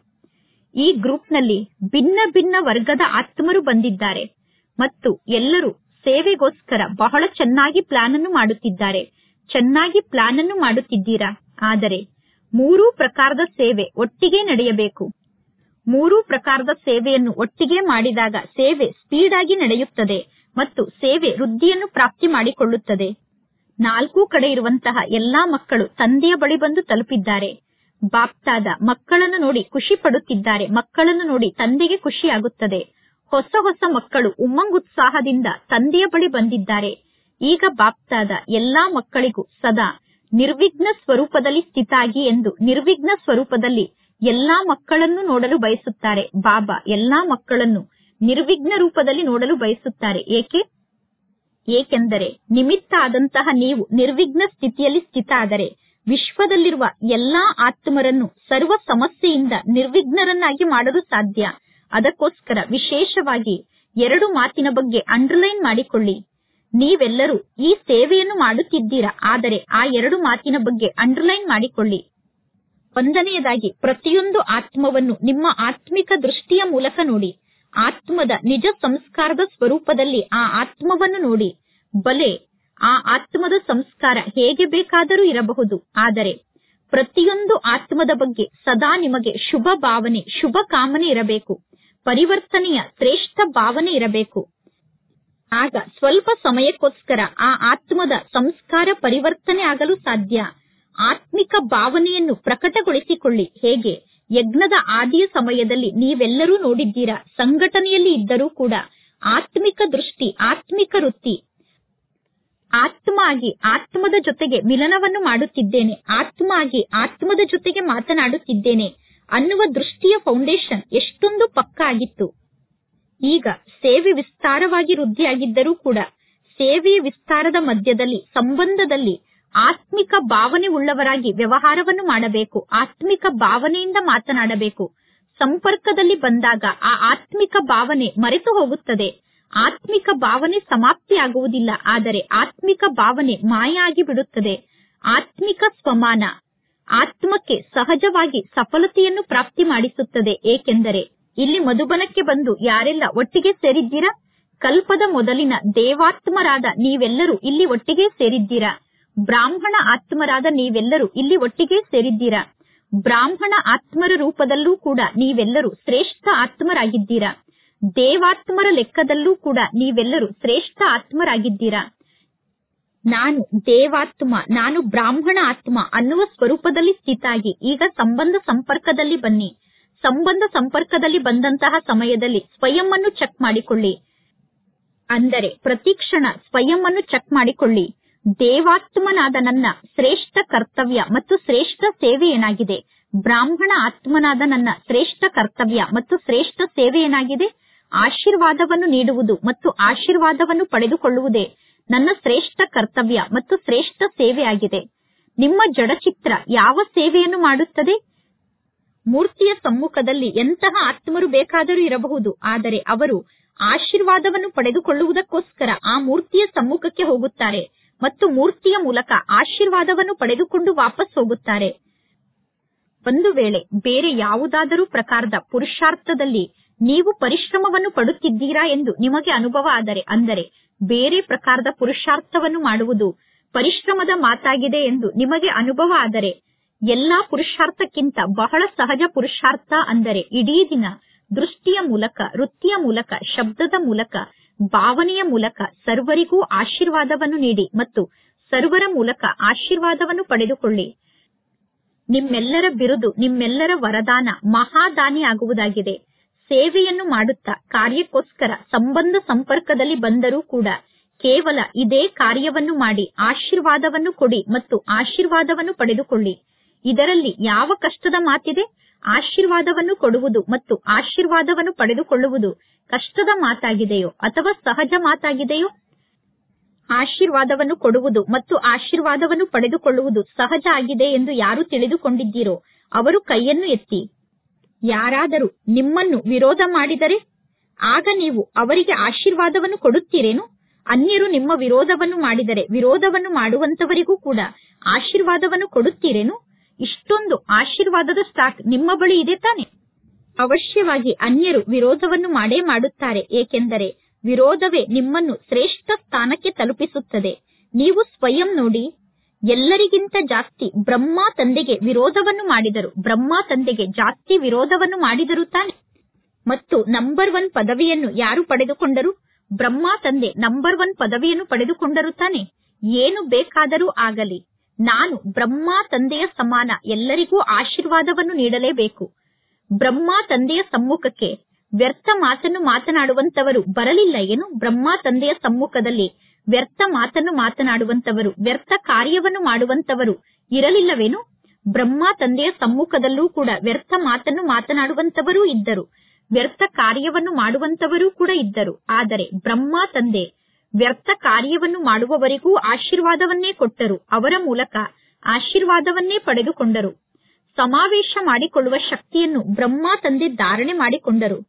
ಈ ಗ್ರೂಪ್ನಲ್ಲಿ ಭಿನ್ನ ಭಿನ್ನ ವರ್ಗದ ಆತ್ಮರು ಬಂದಿದ್ದಾರೆ ಮತ್ತು ಎಲ್ಲರೂ ಸೇವೆಗೋಸ್ಕರ ಬಹಳ ಚೆನ್ನಾಗಿ ಪ್ಲಾನ್ ಅನ್ನು ಮಾಡುತ್ತಿದ್ದಾರೆ ಚೆನ್ನಾಗಿ ಪ್ಲಾನ್ ಅನ್ನು ಮಾಡುತ್ತಿದ್ದೀರಾ ಆದರೆ ಮೂರೂ ಪ್ರಕಾರದ ಸೇವೆ ಒಟ್ಟಿಗೆ ನಡೆಯಬೇಕು ಮೂರೂ ಪ್ರಕಾರದ ಸೇವೆಯನ್ನು ಒಟ್ಟಿಗೆ ಮಾಡಿದಾಗ ಸೇವೆ ಸ್ಪೀಡ್ ಆಗಿ ನಡೆಯುತ್ತದೆ ಮತ್ತು ಸೇವೆ ವೃದ್ಧಿಯನ್ನು ಪ್ರಾಪ್ತಿ ಮಾಡಿಕೊಳ್ಳುತ್ತದೆ ನಾಲ್ಕು ಕಡೆ ಇರುವಂತಹ ಎಲ್ಲಾ ಮಕ್ಕಳು ತಂದೆಯ ಬಳಿ ಬಂದು ತಲುಪಿದ್ದಾರೆ ಬಾಪ್ತಾದ ಮಕ್ಕಳನ್ನು ನೋಡಿ ಖುಷಿ ಪಡುತ್ತಿದ್ದಾರೆ ಮಕ್ಕಳನ್ನು ನೋಡಿ ತಂದೆಗೆ ಖುಷಿಯಾಗುತ್ತದೆ ಹೊಸ ಹೊಸ ಮಕ್ಕಳು ಉಮ್ಮಂಗುತ್ಸಾಹದಿಂದ ತಂದೆಯ ಬಳಿ ಬಂದಿದ್ದಾರೆ ಈಗ ಬಾಪ್ತಾದ ಎಲ್ಲಾ ಮಕ್ಕಳಿಗೂ ಸದಾ ನಿರ್ವಿಘ್ನ ಸ್ವರೂಪದಲ್ಲಿ ಸ್ಥಿತಾಗಿ ಎಂದು ನಿರ್ವಿಘ್ನ ಸ್ವರೂಪದಲ್ಲಿ ಎಲ್ಲಾ ಮಕ್ಕಳನ್ನು ನೋಡಲು ಬಯಸುತ್ತಾರೆ ಬಾಬಾ ಎಲ್ಲಾ ಮಕ್ಕಳನ್ನು ನಿರ್ವಿಘ್ನ ರೂಪದಲ್ಲಿ ನೋಡಲು ಬಯಸುತ್ತಾರೆ ಏಕೆ ಏಕೆಂದರೆ ನಿಮಿತ್ತ ಆದಂತಹ ನೀವು ನಿರ್ವಿಘ್ನ ಸ್ಥಿತಿಯಲ್ಲಿ ಸ್ಥಿತ ಆದರೆ ವಿಶ್ವದಲ್ಲಿರುವ ಎಲ್ಲಾ ಆತ್ಮರನ್ನು ಸರ್ವ ಸಮಸ್ಯೆಯಿಂದ ನಿರ್ವಿಘ್ನರನ್ನಾಗಿ ಮಾಡಲು ಸಾಧ್ಯ ಅದಕ್ಕೋಸ್ಕರ ವಿಶೇಷವಾಗಿ ಎರಡು ಮಾತಿನ ಬಗ್ಗೆ ಅಂಡರ್ಲೈನ್ ಮಾಡಿಕೊಳ್ಳಿ ನೀವೆಲ್ಲರೂ ಈ ಸೇವೆಯನ್ನು ಮಾಡುತ್ತಿದ್ದೀರಾ ಆದರೆ ಆ ಎರಡು ಮಾತಿನ ಬಗ್ಗೆ ಅಂಡರ್ಲೈನ್ ಮಾಡಿಕೊಳ್ಳಿ ಒಂದನೆಯದಾಗಿ ಪ್ರತಿಯೊಂದು ಆತ್ಮವನ್ನು ನಿಮ್ಮ ಆತ್ಮಿಕ ದೃಷ್ಟಿಯ ಮೂಲಕ ನೋಡಿ ಆತ್ಮದ ನಿಜ ಸಂಸ್ಕಾರದ ಸ್ವರೂಪದಲ್ಲಿ ಆ ಆತ್ಮವನ್ನು ನೋಡಿ ಬಲೆ ಆ ಆತ್ಮದ ಸಂಸ್ಕಾರ ಹೇಗೆ ಬೇಕಾದರೂ ಇರಬಹುದು ಆದರೆ ಪ್ರತಿಯೊಂದು ಆತ್ಮದ ಬಗ್ಗೆ ಸದಾ ನಿಮಗೆ ಶುಭ ಭಾವನೆ ಶುಭ ಕಾಮನೆ ಇರಬೇಕು ಪರಿವರ್ತನೆಯ ಶ್ರೇಷ್ಠ ಭಾವನೆ ಇರಬೇಕು ಆಗ ಸ್ವಲ್ಪ ಸಮಯಕ್ಕೋಸ್ಕರ ಆ ಆತ್ಮದ ಸಂಸ್ಕಾರ ಪರಿವರ್ತನೆ ಆಗಲು ಸಾಧ್ಯ ಆತ್ಮಿಕ ಭಾವನೆಯನ್ನು ಪ್ರಕಟಗೊಳಿಸಿಕೊಳ್ಳಿ ಹೇಗೆ ಯಜ್ಞದ ಆದಿಯ ಸಮಯದಲ್ಲಿ ನೀವೆಲ್ಲರೂ ನೋಡಿದ್ದೀರಾ ಸಂಘಟನೆಯಲ್ಲಿ ಇದ್ದರೂ ಕೂಡ ಆತ್ಮಿಕ ದೃಷ್ಟಿ ಆತ್ಮಿಕ ವೃತ್ತಿ ಆತ್ಮ ಆಗಿ ಆತ್ಮದ ಜೊತೆಗೆ ಮಿಲನವನ್ನು ಮಾಡುತ್ತಿದ್ದೇನೆ ಆತ್ಮ ಆಗಿ ಆತ್ಮದ ಜೊತೆಗೆ ಮಾತನಾಡುತ್ತಿದ್ದೇನೆ ಅನ್ನುವ ದೃಷ್ಟಿಯ ಫೌಂಡೇಶನ್ ಎಷ್ಟೊಂದು ಪಕ್ಕ ಆಗಿತ್ತು ಈಗ ಸೇವೆ ವಿಸ್ತಾರವಾಗಿ ವೃದ್ಧಿಯಾಗಿದ್ದರೂ ಕೂಡ ಸೇವೆಯ ವಿಸ್ತಾರದ ಮಧ್ಯದಲ್ಲಿ ಸಂಬಂಧದಲ್ಲಿ ಆತ್ಮಿಕ ಭಾವನೆ ಉಳ್ಳವರಾಗಿ ವ್ಯವಹಾರವನ್ನು ಮಾಡಬೇಕು ಆತ್ಮಿಕ ಭಾವನೆಯಿಂದ ಮಾತನಾಡಬೇಕು ಸಂಪರ್ಕದಲ್ಲಿ ಬಂದಾಗ ಆ ಆತ್ಮಿಕ ಭಾವನೆ ಮರೆತು ಹೋಗುತ್ತದೆ ಆತ್ಮಿಕ ಭಾವನೆ ಸಮಾಪ್ತಿಯಾಗುವುದಿಲ್ಲ ಆದರೆ ಆತ್ಮಿಕ ಭಾವನೆ ಮಾಯ ಆಗಿ ಬಿಡುತ್ತದೆ ಆತ್ಮಿಕ ಸ್ವಮಾನ ಆತ್ಮಕ್ಕೆ ಸಹಜವಾಗಿ ಸಫಲತೆಯನ್ನು ಪ್ರಾಪ್ತಿ ಮಾಡಿಸುತ್ತದೆ ಏಕೆಂದರೆ ಇಲ್ಲಿ ಮಧುಬನಕ್ಕೆ ಬಂದು ಯಾರೆಲ್ಲ ಒಟ್ಟಿಗೆ ಸೇರಿದ್ದೀರಾ ಕಲ್ಪದ ಮೊದಲಿನ ದೇವಾತ್ಮರಾದ ನೀವೆಲ್ಲರೂ ಇಲ್ಲಿ ಒಟ್ಟಿಗೆ ಸೇರಿದ್ದೀರಾ ಬ್ರಾಹ್ಮಣ ಆತ್ಮರಾದ ನೀವೆಲ್ಲರೂ ಇಲ್ಲಿ ಒಟ್ಟಿಗೆ ಸೇರಿದ್ದೀರಾ ಬ್ರಾಹ್ಮಣ ಆತ್ಮರ ರೂಪದಲ್ಲೂ ಕೂಡ ನೀವೆಲ್ಲರೂ ಶ್ರೇಷ್ಠ ಆತ್ಮರಾಗಿದ್ದೀರಾ ದೇವಾತ್ಮರ ಲೆಕ್ಕದಲ್ಲೂ ಕೂಡ ನೀವೆಲ್ಲರೂ ಶ್ರೇಷ್ಠ ಆತ್ಮರಾಗಿದ್ದೀರಾ ನಾನು ದೇವಾತ್ಮ ನಾನು ಬ್ರಾಹ್ಮಣ ಆತ್ಮ ಅನ್ನುವ ಸ್ವರೂಪದಲ್ಲಿ ಸ್ಥಿತಾಗಿ ಈಗ ಸಂಬಂಧ ಸಂಪರ್ಕದಲ್ಲಿ ಬನ್ನಿ ಸಂಬಂಧ ಸಂಪರ್ಕದಲ್ಲಿ ಬಂದಂತಹ ಸಮಯದಲ್ಲಿ ಸ್ವಯಂ ಅನ್ನು ಚೆಕ್ ಮಾಡಿಕೊಳ್ಳಿ ಅಂದರೆ ಪ್ರತಿಕ್ಷಣ ಸ್ವಯಂ ಅನ್ನು ಚೆಕ್ ಮಾಡಿಕೊಳ್ಳಿ ದೇವಾತ್ಮನಾದ ನನ್ನ ಶ್ರೇಷ್ಠ ಕರ್ತವ್ಯ ಮತ್ತು ಶ್ರೇಷ್ಠ ಸೇವೆ ಏನಾಗಿದೆ ಬ್ರಾಹ್ಮಣ ಆತ್ಮನಾದ ನನ್ನ ಶ್ರೇಷ್ಠ ಕರ್ತವ್ಯ ಮತ್ತು ಶ್ರೇಷ್ಠ ಸೇವೆ ಏನಾಗಿದೆ ಆಶೀರ್ವಾದವನ್ನು ನೀಡುವುದು ಮತ್ತು ಆಶೀರ್ವಾದವನ್ನು ಪಡೆದುಕೊಳ್ಳುವುದೇ ನನ್ನ ಶ್ರೇಷ್ಠ ಕರ್ತವ್ಯ ಮತ್ತು ಶ್ರೇಷ್ಠ ಸೇವೆ ಆಗಿದೆ ನಿಮ್ಮ ಜಡಚಿತ್ರ ಯಾವ ಸೇವೆಯನ್ನು ಮಾಡುತ್ತದೆ ಮೂರ್ತಿಯ ಸಮ್ಮುಖದಲ್ಲಿ ಎಂತಹ ಆತ್ಮರು ಬೇಕಾದರೂ ಇರಬಹುದು ಆದರೆ ಅವರು ಆಶೀರ್ವಾದವನ್ನು ಪಡೆದುಕೊಳ್ಳುವುದಕ್ಕೋಸ್ಕರ ಆ ಮೂರ್ತಿಯ ಸಮ್ಮುಖಕ್ಕೆ ಹೋಗುತ್ತಾರೆ ಮತ್ತು ಮೂರ್ತಿಯ ಮೂಲಕ ಆಶೀರ್ವಾದವನ್ನು ಪಡೆದುಕೊಂಡು ವಾಪಸ್ ಹೋಗುತ್ತಾರೆ ಒಂದು ವೇಳೆ ಬೇರೆ ಯಾವುದಾದರೂ ಪ್ರಕಾರದ ಪುರುಷಾರ್ಥದಲ್ಲಿ ನೀವು ಪರಿಶ್ರಮವನ್ನು ಪಡುತ್ತಿದ್ದೀರಾ ಎಂದು ನಿಮಗೆ ಅನುಭವ ಆದರೆ ಅಂದರೆ ಬೇರೆ ಪ್ರಕಾರದ ಪುರುಷಾರ್ಥವನ್ನು ಮಾಡುವುದು ಪರಿಶ್ರಮದ ಮಾತಾಗಿದೆ ಎಂದು ನಿಮಗೆ ಅನುಭವ ಆದರೆ ಎಲ್ಲಾ ಪುರುಷಾರ್ಥಕ್ಕಿಂತ ಬಹಳ ಸಹಜ ಪುರುಷಾರ್ಥ ಅಂದರೆ ಇಡೀ ದಿನ ದೃಷ್ಟಿಯ ಮೂಲಕ ವೃತ್ತಿಯ ಮೂಲಕ ಶಬ್ದದ ಮೂಲಕ ಭಾವನೆಯ ಮೂಲಕ ಸರ್ವರಿಗೂ ಆಶೀರ್ವಾದವನ್ನು ನೀಡಿ ಮತ್ತು ಸರ್ವರ ಮೂಲಕ ಆಶೀರ್ವಾದವನ್ನು ಪಡೆದುಕೊಳ್ಳಿ ನಿಮ್ಮೆಲ್ಲರ ಬಿರುದು ನಿಮ್ಮೆಲ್ಲರ ವರದಾನ ಮಹಾದಾನಿ ಆಗುವುದಾಗಿದೆ ಸೇವೆಯನ್ನು ಮಾಡುತ್ತಾ ಕಾರ್ಯಕ್ಕೋಸ್ಕರ ಸಂಬಂಧ ಸಂಪರ್ಕದಲ್ಲಿ ಬಂದರೂ ಕೂಡ ಕೇವಲ ಇದೇ ಕಾರ್ಯವನ್ನು ಮಾಡಿ ಆಶೀರ್ವಾದವನ್ನು ಕೊಡಿ ಮತ್ತು ಆಶೀರ್ವಾದವನ್ನು ಪಡೆದುಕೊಳ್ಳಿ ಇದರಲ್ಲಿ ಯಾವ ಕಷ್ಟದ ಮಾತಿದೆ ಆಶೀರ್ವಾದವನ್ನು ಕೊಡುವುದು ಮತ್ತು ಆಶೀರ್ವಾದವನ್ನು ಪಡೆದುಕೊಳ್ಳುವುದು ಕಷ್ಟದ ಮಾತಾಗಿದೆಯೋ ಅಥವಾ ಸಹಜ ಮಾತಾಗಿದೆಯೋ ಆಶೀರ್ವಾದವನ್ನು ಕೊಡುವುದು ಮತ್ತು ಆಶೀರ್ವಾದವನ್ನು ಪಡೆದುಕೊಳ್ಳುವುದು ಸಹಜ ಆಗಿದೆ ಎಂದು ಯಾರು ತಿಳಿದುಕೊಂಡಿದ್ದೀರೋ ಅವರು ಕೈಯನ್ನು ಎತ್ತಿ ಯಾರಾದರೂ ನಿಮ್ಮನ್ನು ವಿರೋಧ ಮಾಡಿದರೆ ಆಗ ನೀವು ಅವರಿಗೆ ಆಶೀರ್ವಾದವನ್ನು ಕೊಡುತ್ತೀರೇನು ಅನ್ಯರು ನಿಮ್ಮ ವಿರೋಧವನ್ನು ಮಾಡಿದರೆ ವಿರೋಧವನ್ನು ಮಾಡುವಂತವರಿಗೂ ಕೂಡ ಆಶೀರ್ವಾದವನ್ನು ಕೊಡುತ್ತೀರೇನು ಇಷ್ಟೊಂದು ಆಶೀರ್ವಾದದ ಸ್ಟಾಕ್ ನಿಮ್ಮ ಬಳಿ ಇದೆ ತಾನೆ ಅವಶ್ಯವಾಗಿ ಅನ್ಯರು ವಿರೋಧವನ್ನು ಮಾಡೇ ಮಾಡುತ್ತಾರೆ ಏಕೆಂದರೆ ವಿರೋಧವೇ ನಿಮ್ಮನ್ನು ಶ್ರೇಷ್ಠ ಸ್ಥಾನಕ್ಕೆ ತಲುಪಿಸುತ್ತದೆ ನೀವು ಸ್ವಯಂ ನೋಡಿ ಎಲ್ಲರಿಗಿಂತ ಜಾಸ್ತಿ ಬ್ರಹ್ಮ ತಂದೆಗೆ ವಿರೋಧವನ್ನು ಮಾಡಿದರು ಬ್ರಹ್ಮ ತಂದೆಗೆ ಜಾಸ್ತಿ ವಿರೋಧವನ್ನು ಮಾಡಿದರು ತಾನೆ ಮತ್ತು ನಂಬರ್ ಒನ್ ಪದವಿಯನ್ನು ಯಾರು ಪಡೆದುಕೊಂಡರು ಬ್ರಹ್ಮ ತಂದೆ ನಂಬರ್ ಒನ್ ಪದವಿಯನ್ನು ಪಡೆದುಕೊಂಡರು ತಾನೆ ಏನು ಬೇಕಾದರೂ ಆಗಲಿ ನಾನು ಬ್ರಹ್ಮ ತಂದೆಯ ಸಮಾನ ಎಲ್ಲರಿಗೂ ಆಶೀರ್ವಾದವನ್ನು ನೀಡಲೇಬೇಕು ಬ್ರಹ್ಮ ತಂದೆಯ ಸಮ್ಮುಖಕ್ಕೆ ವ್ಯರ್ಥ ಮಾತನ್ನು ಮಾತನಾಡುವಂತವರು ಬರಲಿಲ್ಲ ಏನು ಬ್ರಹ್ಮ ತಂದೆಯ ಸಮ್ಮುಖದಲ್ಲಿ ವ್ಯರ್ಥ ಮಾತನ್ನು ಮಾತನಾಡುವಂತವರು ವ್ಯರ್ಥ ಕಾರ್ಯವನ್ನು ಮಾಡುವಂತವರು ಇರಲಿಲ್ಲವೇನು ಬ್ರಹ್ಮ ತಂದೆಯ ಸಮ್ಮುಖದಲ್ಲೂ ಕೂಡ ವ್ಯರ್ಥ ಮಾತನ್ನು ಮಾತನಾಡುವಂತವರೂ ಇದ್ದರು ವ್ಯರ್ಥ ಕಾರ್ಯವನ್ನು ಮಾಡುವಂತವರೂ ಕೂಡ ಇದ್ದರು ಆದರೆ ಬ್ರಹ್ಮ ತಂದೆ ವ್ಯರ್ಥ ಕಾರ್ಯವನ್ನು ಮಾಡುವವರಿಗೂ ಆಶೀರ್ವಾದವನ್ನೇ ಕೊಟ್ಟರು ಅವರ ಮೂಲಕ ಆಶೀರ್ವಾದವನ್ನೇ ಪಡೆದುಕೊಂಡರು ಸಮಾವೇಶ ಮಾಡಿಕೊಳ್ಳುವ ಶಕ್ತಿಯನ್ನು ಬ್ರಹ್ಮ ತಂದೆ ಧಾರಣೆ ಮಾಡಿಕೊಂಡರು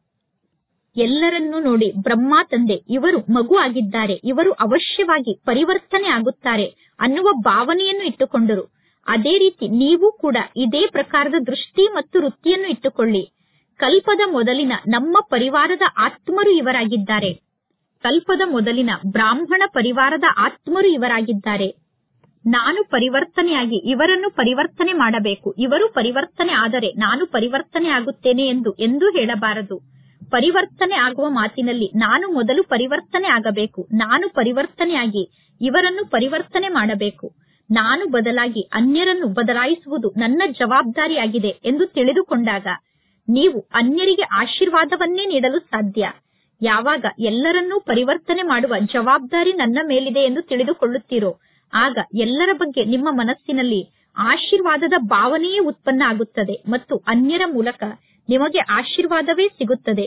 ಎಲ್ಲರನ್ನೂ ನೋಡಿ ಬ್ರಹ್ಮ ತಂದೆ ಇವರು ಮಗು ಆಗಿದ್ದಾರೆ ಇವರು ಅವಶ್ಯವಾಗಿ ಪರಿವರ್ತನೆ ಆಗುತ್ತಾರೆ ಅನ್ನುವ ಭಾವನೆಯನ್ನು ಇಟ್ಟುಕೊಂಡರು ಅದೇ ರೀತಿ ನೀವು ಕೂಡ ಇದೇ ಪ್ರಕಾರದ ದೃಷ್ಟಿ ಮತ್ತು ವೃತ್ತಿಯನ್ನು ಇಟ್ಟುಕೊಳ್ಳಿ ಕಲ್ಪದ ಮೊದಲಿನ ನಮ್ಮ ಪರಿವಾರದ ಆತ್ಮರು ಇವರಾಗಿದ್ದಾರೆ ಕಲ್ಪದ ಮೊದಲಿನ ಬ್ರಾಹ್ಮಣ ಪರಿವಾರದ ಆತ್ಮರು ಇವರಾಗಿದ್ದಾರೆ ನಾನು ಪರಿವರ್ತನೆಯಾಗಿ ಇವರನ್ನು ಪರಿವರ್ತನೆ ಮಾಡಬೇಕು ಇವರು ಪರಿವರ್ತನೆ ಆದರೆ ನಾನು ಪರಿವರ್ತನೆ ಆಗುತ್ತೇನೆ ಎಂದು ಎಂದೂ ಹೇಳಬಾರದು ಪರಿವರ್ತನೆ ಆಗುವ ಮಾತಿನಲ್ಲಿ ನಾನು ಮೊದಲು ಪರಿವರ್ತನೆ ಆಗಬೇಕು ನಾನು ಪರಿವರ್ತನೆಯಾಗಿ ಇವರನ್ನು ಪರಿವರ್ತನೆ ಮಾಡಬೇಕು ನಾನು ಬದಲಾಗಿ ಅನ್ಯರನ್ನು ಬದಲಾಯಿಸುವುದು ನನ್ನ ಜವಾಬ್ದಾರಿಯಾಗಿದೆ ಎಂದು ತಿಳಿದುಕೊಂಡಾಗ ನೀವು ಅನ್ಯರಿಗೆ ಆಶೀರ್ವಾದವನ್ನೇ ನೀಡಲು ಸಾಧ್ಯ ಯಾವಾಗ ಎಲ್ಲರನ್ನೂ ಪರಿವರ್ತನೆ ಮಾಡುವ ಜವಾಬ್ದಾರಿ ನನ್ನ ಮೇಲಿದೆ ಎಂದು ತಿಳಿದುಕೊಳ್ಳುತ್ತೀರೋ ಆಗ ಎಲ್ಲರ ಬಗ್ಗೆ ನಿಮ್ಮ ಮನಸ್ಸಿನಲ್ಲಿ ಆಶೀರ್ವಾದದ ಭಾವನೆಯೇ ಉತ್ಪನ್ನ ಆಗುತ್ತದೆ ಮತ್ತು ಅನ್ಯರ ಮೂಲಕ ನಿಮಗೆ ಆಶೀರ್ವಾದವೇ ಸಿಗುತ್ತದೆ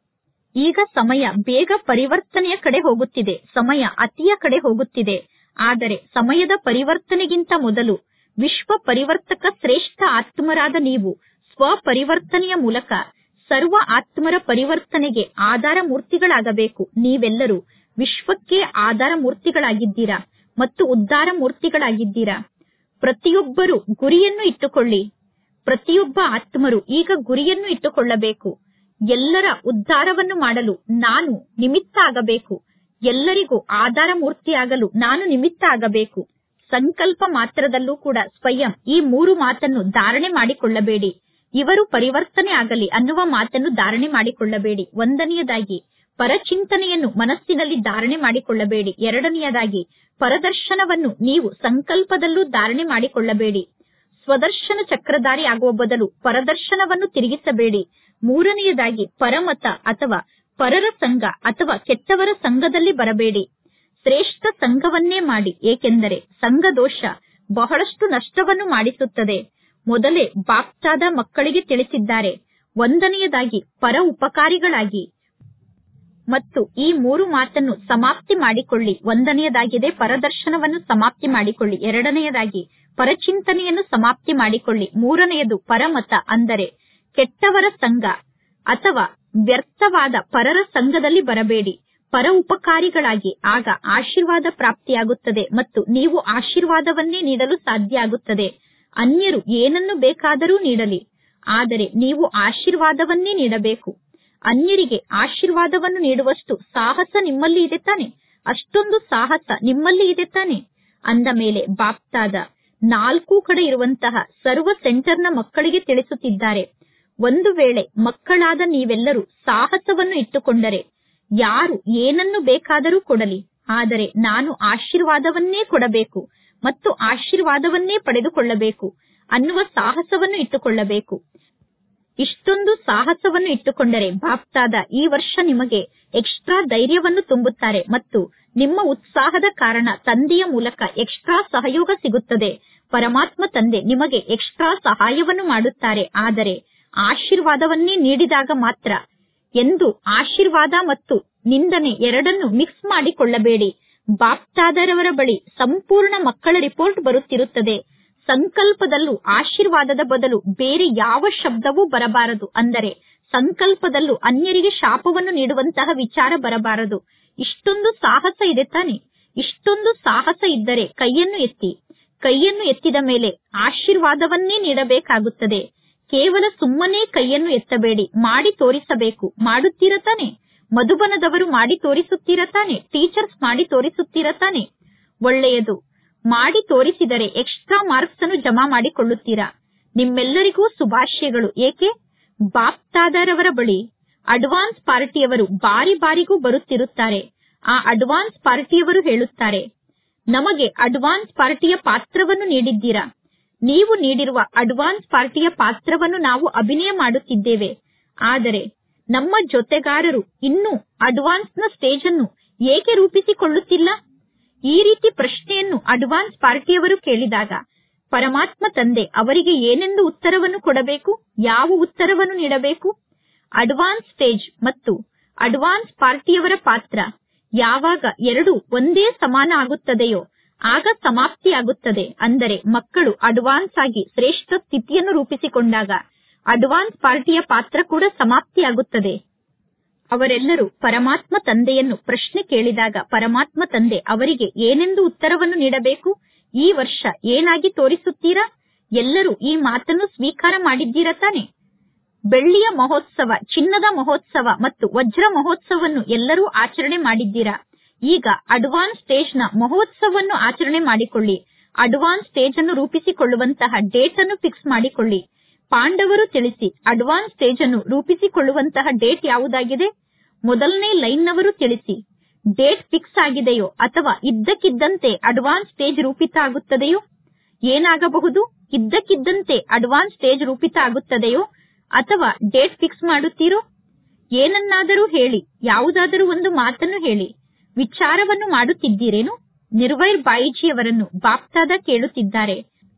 ಈಗ ಸಮಯ ಬೇಗ ಪರಿವರ್ತನೆಯ ಕಡೆ ಹೋಗುತ್ತಿದೆ ಸಮಯ ಅತಿಯ ಕಡೆ ಹೋಗುತ್ತಿದೆ ಆದರೆ ಸಮಯದ ಪರಿವರ್ತನೆಗಿಂತ ಮೊದಲು ವಿಶ್ವ ಪರಿವರ್ತಕ ಶ್ರೇಷ್ಠ ಆತ್ಮರಾದ ನೀವು ಸ್ವ ಪರಿವರ್ತನೆಯ ಮೂಲಕ ಸರ್ವ ಆತ್ಮರ ಪರಿವರ್ತನೆಗೆ ಆಧಾರ ಮೂರ್ತಿಗಳಾಗಬೇಕು ನೀವೆಲ್ಲರೂ ವಿಶ್ವಕ್ಕೆ ಆಧಾರ ಮೂರ್ತಿಗಳಾಗಿದ್ದೀರಾ ಮತ್ತು ಉದ್ಧಾರ ಮೂರ್ತಿಗಳಾಗಿದ್ದೀರಾ ಪ್ರತಿಯೊಬ್ಬರು ಗುರಿಯನ್ನು ಇಟ್ಟುಕೊಳ್ಳಿ ಪ್ರತಿಯೊಬ್ಬ ಆತ್ಮರು ಈಗ ಗುರಿಯನ್ನು ಇಟ್ಟುಕೊಳ್ಳಬೇಕು ಎಲ್ಲರ ಉದ್ಧಾರವನ್ನು ಮಾಡಲು ನಾನು ನಿಮಿತ್ತ ಆಗಬೇಕು ಎಲ್ಲರಿಗೂ ಆಧಾರ ಮೂರ್ತಿಯಾಗಲು ನಾನು ನಿಮಿತ್ತ ಆಗಬೇಕು ಸಂಕಲ್ಪ ಮಾತ್ರದಲ್ಲೂ ಕೂಡ ಸ್ವಯಂ ಈ ಮೂರು ಮಾತನ್ನು ಧಾರಣೆ ಮಾಡಿಕೊಳ್ಳಬೇಡಿ ಇವರು ಪರಿವರ್ತನೆ ಆಗಲಿ ಅನ್ನುವ ಮಾತನ್ನು ಧಾರಣೆ ಮಾಡಿಕೊಳ್ಳಬೇಡಿ ಒಂದನೆಯದಾಗಿ ಪರಚಿಂತನೆಯನ್ನು ಮನಸ್ಸಿನಲ್ಲಿ ಧಾರಣೆ ಮಾಡಿಕೊಳ್ಳಬೇಡಿ ಎರಡನೆಯದಾಗಿ ಪರದರ್ಶನವನ್ನು ನೀವು ಸಂಕಲ್ಪದಲ್ಲೂ ಧಾರಣೆ ಮಾಡಿಕೊಳ್ಳಬೇಡಿ ಸ್ವದರ್ಶನ ಚಕ್ರಧಾರಿ ಆಗುವ ಬದಲು ಪರದರ್ಶನವನ್ನು ತಿರುಗಿಸಬೇಡಿ ಮೂರನೆಯದಾಗಿ ಪರಮತ ಅಥವಾ ಪರರ ಸಂಘ ಅಥವಾ ಕೆಟ್ಟವರ ಸಂಘದಲ್ಲಿ ಬರಬೇಡಿ ಶ್ರೇಷ್ಠ ಸಂಘವನ್ನೇ ಮಾಡಿ ಏಕೆಂದರೆ ಸಂಘ ದೋಷ ಬಹಳಷ್ಟು ನಷ್ಟವನ್ನು ಮಾಡಿಸುತ್ತದೆ ಮೊದಲೇ ಬಾಪ್ತಾದ ಮಕ್ಕಳಿಗೆ ತಿಳಿಸಿದ್ದಾರೆ ಒಂದನೆಯದಾಗಿ ಪರ ಉಪಕಾರಿಗಳಾಗಿ ಮತ್ತು ಈ ಮೂರು ಮಾತನ್ನು ಸಮಾಪ್ತಿ ಮಾಡಿಕೊಳ್ಳಿ ಒಂದನೆಯದಾಗಿದೆ ಪರದರ್ಶನವನ್ನು ಸಮಾಪ್ತಿ ಮಾಡಿಕೊಳ್ಳಿ ಎರಡನೆಯದಾಗಿ ಪರಚಿಂತನೆಯನ್ನು ಸಮಾಪ್ತಿ ಮಾಡಿಕೊಳ್ಳಿ ಮೂರನೆಯದು ಪರಮತ ಅಂದರೆ ಕೆಟ್ಟವರ ಸಂಘ ಅಥವಾ ವ್ಯರ್ಥವಾದ ಪರರ ಸಂಘದಲ್ಲಿ ಬರಬೇಡಿ ಪರ ಉಪಕಾರಿಗಳಾಗಿ ಆಗ ಆಶೀರ್ವಾದ ಪ್ರಾಪ್ತಿಯಾಗುತ್ತದೆ ಮತ್ತು ನೀವು ಆಶೀರ್ವಾದವನ್ನೇ ನೀಡಲು ಸಾಧ್ಯ ಆಗುತ್ತದೆ ಅನ್ಯರು ಏನನ್ನು ಬೇಕಾದರೂ ನೀಡಲಿ ಆದರೆ ನೀವು ಆಶೀರ್ವಾದವನ್ನೇ ನೀಡಬೇಕು ಅನ್ಯರಿಗೆ ಆಶೀರ್ವಾದವನ್ನು ನೀಡುವಷ್ಟು ಸಾಹಸ ನಿಮ್ಮಲ್ಲಿ ಇದೆ ತಾನೆ ಅಷ್ಟೊಂದು ಸಾಹಸ ನಿಮ್ಮಲ್ಲಿ ಇದೆ ತಾನೆ ಅಂದ ಮೇಲೆ ಬಾಪ್ತಾದ ನಾಲ್ಕು ಕಡೆ ಇರುವಂತಹ ಸರ್ವ ಸೆಂಟರ್ನ ಮಕ್ಕಳಿಗೆ ತಿಳಿಸುತ್ತಿದ್ದಾರೆ ಒಂದು ವೇಳೆ ಮಕ್ಕಳಾದ ನೀವೆಲ್ಲರೂ ಸಾಹಸವನ್ನು ಇಟ್ಟುಕೊಂಡರೆ ಯಾರು ಏನನ್ನು ಬೇಕಾದರೂ ಕೊಡಲಿ ಆದರೆ ನಾನು ಆಶೀರ್ವಾದವನ್ನೇ ಕೊಡಬೇಕು ಮತ್ತು ಆಶೀರ್ವಾದವನ್ನೇ ಪಡೆದುಕೊಳ್ಳಬೇಕು ಅನ್ನುವ ಸಾಹಸವನ್ನು ಇಟ್ಟುಕೊಳ್ಳಬೇಕು ಇಷ್ಟೊಂದು ಸಾಹಸವನ್ನು ಇಟ್ಟುಕೊಂಡರೆ ಬಾಪ್ತಾದ ಈ ವರ್ಷ ನಿಮಗೆ ಎಕ್ಸ್ಟ್ರಾ ಧೈರ್ಯವನ್ನು ತುಂಬುತ್ತಾರೆ ಮತ್ತು ನಿಮ್ಮ ಉತ್ಸಾಹದ ಕಾರಣ ತಂದೆಯ ಮೂಲಕ ಎಕ್ಸ್ಟ್ರಾ ಸಹಯೋಗ ಸಿಗುತ್ತದೆ ಪರಮಾತ್ಮ ತಂದೆ ನಿಮಗೆ ಎಕ್ಸ್ಟ್ರಾ ಸಹಾಯವನ್ನು ಮಾಡುತ್ತಾರೆ ಆದರೆ ಆಶೀರ್ವಾದವನ್ನೇ ನೀಡಿದಾಗ ಮಾತ್ರ ಎಂದು ಆಶೀರ್ವಾದ ಮತ್ತು ನಿಂದನೆ ಎರಡನ್ನು ಮಿಕ್ಸ್ ಮಾಡಿಕೊಳ್ಳಬೇಡಿ ಬಾಪ್ತಾದರವರ ಬಳಿ ಸಂಪೂರ್ಣ ಮಕ್ಕಳ ರಿಪೋರ್ಟ್ ಬರುತ್ತಿರುತ್ತದೆ ಸಂಕಲ್ಪದಲ್ಲೂ ಆಶೀರ್ವಾದದ ಬದಲು ಬೇರೆ ಯಾವ ಶಬ್ದವೂ ಬರಬಾರದು ಅಂದರೆ ಸಂಕಲ್ಪದಲ್ಲೂ ಅನ್ಯರಿಗೆ ಶಾಪವನ್ನು ನೀಡುವಂತಹ ವಿಚಾರ ಬರಬಾರದು ಇಷ್ಟೊಂದು ಸಾಹಸ ಇದೆ ತಾನೆ ಇಷ್ಟೊಂದು ಸಾಹಸ ಇದ್ದರೆ ಕೈಯನ್ನು ಎತ್ತಿ ಕೈಯನ್ನು ಎತ್ತಿದ ಮೇಲೆ ಆಶೀರ್ವಾದವನ್ನೇ ನೀಡಬೇಕಾಗುತ್ತದೆ ಕೇವಲ ಸುಮ್ಮನೆ ಕೈಯನ್ನು ಎತ್ತಬೇಡಿ ಮಾಡಿ ತೋರಿಸಬೇಕು ಮಾಡುತ್ತೀರ ತಾನೆ ಮಧುಬನದವರು ಮಾಡಿ ತೋರಿಸುತ್ತೀರ ತಾನೆ ಟೀಚರ್ಸ್ ಮಾಡಿ ತೋರಿಸುತ್ತೀರ ತಾನೆ ಒಳ್ಳೆಯದು ಮಾಡಿ ತೋರಿಸಿದರೆ ಎಕ್ಸ್ಟ್ರಾ ಮಾರ್ಕ್ಸ್ ಅನ್ನು ಜಮಾ ಮಾಡಿಕೊಳ್ಳುತ್ತೀರಾ ನಿಮ್ಮೆಲ್ಲರಿಗೂ ಶುಭಾಶಯಗಳು ಏಕೆ ಬಾಪ್ತಾದರವರ ಬಳಿ ಅಡ್ವಾನ್ಸ್ ಪಾರ್ಟಿಯವರು ಬಾರಿ ಬಾರಿಗೂ ಬರುತ್ತಿರುತ್ತಾರೆ ಆ ಅಡ್ವಾನ್ಸ್ ಪಾರ್ಟಿಯವರು ಹೇಳುತ್ತಾರೆ ನಮಗೆ ಅಡ್ವಾನ್ಸ್ ಪಾರ್ಟಿಯ ಪಾತ್ರವನ್ನು ನೀಡಿದ್ದೀರಾ ನೀವು ನೀಡಿರುವ ಅಡ್ವಾನ್ಸ್ ಪಾರ್ಟಿಯ ಪಾತ್ರವನ್ನು ನಾವು ಅಭಿನಯ ಮಾಡುತ್ತಿದ್ದೇವೆ ಆದರೆ ನಮ್ಮ ಜೊತೆಗಾರರು ಇನ್ನೂ ಅಡ್ವಾನ್ಸ್ ನ ಸ್ಟೇಜ್ ಅನ್ನು ಏಕೆ ರೂಪಿಸಿಕೊಳ್ಳುತ್ತಿಲ್ಲ ಈ ರೀತಿ ಪ್ರಶ್ನೆಯನ್ನು ಅಡ್ವಾನ್ಸ್ ಪಾರ್ಟಿಯವರು ಕೇಳಿದಾಗ ಪರಮಾತ್ಮ ತಂದೆ ಅವರಿಗೆ ಏನೆಂದು ಉತ್ತರವನ್ನು ಕೊಡಬೇಕು ಯಾವ ಉತ್ತರವನ್ನು ನೀಡಬೇಕು ಅಡ್ವಾನ್ಸ್ ಸ್ಟೇಜ್ ಮತ್ತು ಅಡ್ವಾನ್ಸ್ ಪಾರ್ಟಿಯವರ ಪಾತ್ರ ಯಾವಾಗ ಎರಡು ಒಂದೇ ಸಮಾನ ಆಗುತ್ತದೆಯೋ ಆಗ ಸಮಾಪ್ತಿಯಾಗುತ್ತದೆ ಅಂದರೆ ಮಕ್ಕಳು ಅಡ್ವಾನ್ಸ್ ಆಗಿ ಶ್ರೇಷ್ಠ ಸ್ಥಿತಿಯನ್ನು ರೂಪಿಸಿಕೊಂಡಾಗ ಅಡ್ವಾನ್ಸ್ ಪಾರ್ಟಿಯ ಪಾತ್ರ ಕೂಡ ಸಮಾಪ್ತಿಯಾಗುತ್ತದೆ ಅವರೆಲ್ಲರೂ ಪರಮಾತ್ಮ ತಂದೆಯನ್ನು ಪ್ರಶ್ನೆ ಕೇಳಿದಾಗ ಪರಮಾತ್ಮ ತಂದೆ ಅವರಿಗೆ ಏನೆಂದು ಉತ್ತರವನ್ನು ನೀಡಬೇಕು ಈ ವರ್ಷ ಏನಾಗಿ ತೋರಿಸುತ್ತೀರಾ ಎಲ್ಲರೂ ಈ ಮಾತನ್ನು ಸ್ವೀಕಾರ ಮಾಡಿದ್ದೀರಾ ತಾನೆ ಬೆಳ್ಳಿಯ ಮಹೋತ್ಸವ ಚಿನ್ನದ ಮಹೋತ್ಸವ ಮತ್ತು ವಜ್ರ ಮಹೋತ್ಸವವನ್ನು ಎಲ್ಲರೂ ಆಚರಣೆ ಮಾಡಿದ್ದೀರಾ ಈಗ ಅಡ್ವಾನ್ಸ್ ಸ್ಟೇಜ್ ನ ಮಹೋತ್ಸವವನ್ನು ಆಚರಣೆ ಮಾಡಿಕೊಳ್ಳಿ ಅಡ್ವಾನ್ಸ್ ಸ್ಟೇಜ್ ಅನ್ನು ರೂಪಿಸಿಕೊಳ್ಳುವಂತಹ ಡೇಟ್ ಅನ್ನು ಫಿಕ್ಸ್ ಮಾಡಿಕೊಳ್ಳಿ ಪಾಂಡವರು ತಿಳಿಸಿ ಅಡ್ವಾನ್ಸ್ ಸ್ಟೇಜ್ ಅನ್ನು ರೂಪಿಸಿಕೊಳ್ಳುವಂತಹ ಡೇಟ್ ಯಾವುದಾಗಿದೆ ಮೊದಲನೇ ಲೈನ್ ನವರು ತಿಳಿಸಿ ಡೇಟ್ ಫಿಕ್ಸ್ ಆಗಿದೆಯೋ ಅಥವಾ ಇದ್ದಕ್ಕಿದ್ದಂತೆ ಅಡ್ವಾನ್ಸ್ ಸ್ಟೇಜ್ ರೂಪಿತ ಆಗುತ್ತದೆಯೋ ಏನಾಗಬಹುದು ಇದ್ದಕ್ಕಿದ್ದಂತೆ ಅಡ್ವಾನ್ಸ್ ಸ್ಟೇಜ್ ರೂಪಿತ ಆಗುತ್ತದೆಯೋ ಅಥವಾ ಡೇಟ್ ಫಿಕ್ಸ್ ಮಾಡುತ್ತೀರೋ ಏನನ್ನಾದರೂ ಹೇಳಿ ಯಾವುದಾದರೂ ಒಂದು ಮಾತನ್ನು ಹೇಳಿ ವಿಚಾರವನ್ನು ಮಾಡುತ್ತಿದ್ದೀರೇನು ನಿರ್ವೈರ್ ಬಾಯಿಜಿಯವರನ್ನು ಬಾಪ್ತಾದ ಕೇಳುತ್ತಿದ್ದಾರೆ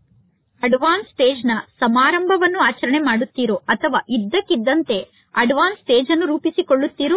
ಅಡ್ವಾನ್ಸ್ ಸ್ಟೇಜ್ ನ ಸಮಾರಂಭವನ್ನು ಆಚರಣೆ ಮಾಡುತ್ತೀರೋ ಅಥವಾ ಇದ್ದಕ್ಕಿದ್ದಂತೆ ಅಡ್ವಾನ್ಸ್ ಸ್ಟೇಜ್ ಅನ್ನು ರೂಪಿಸಿಕೊಳ್ಳುತ್ತೀರೋ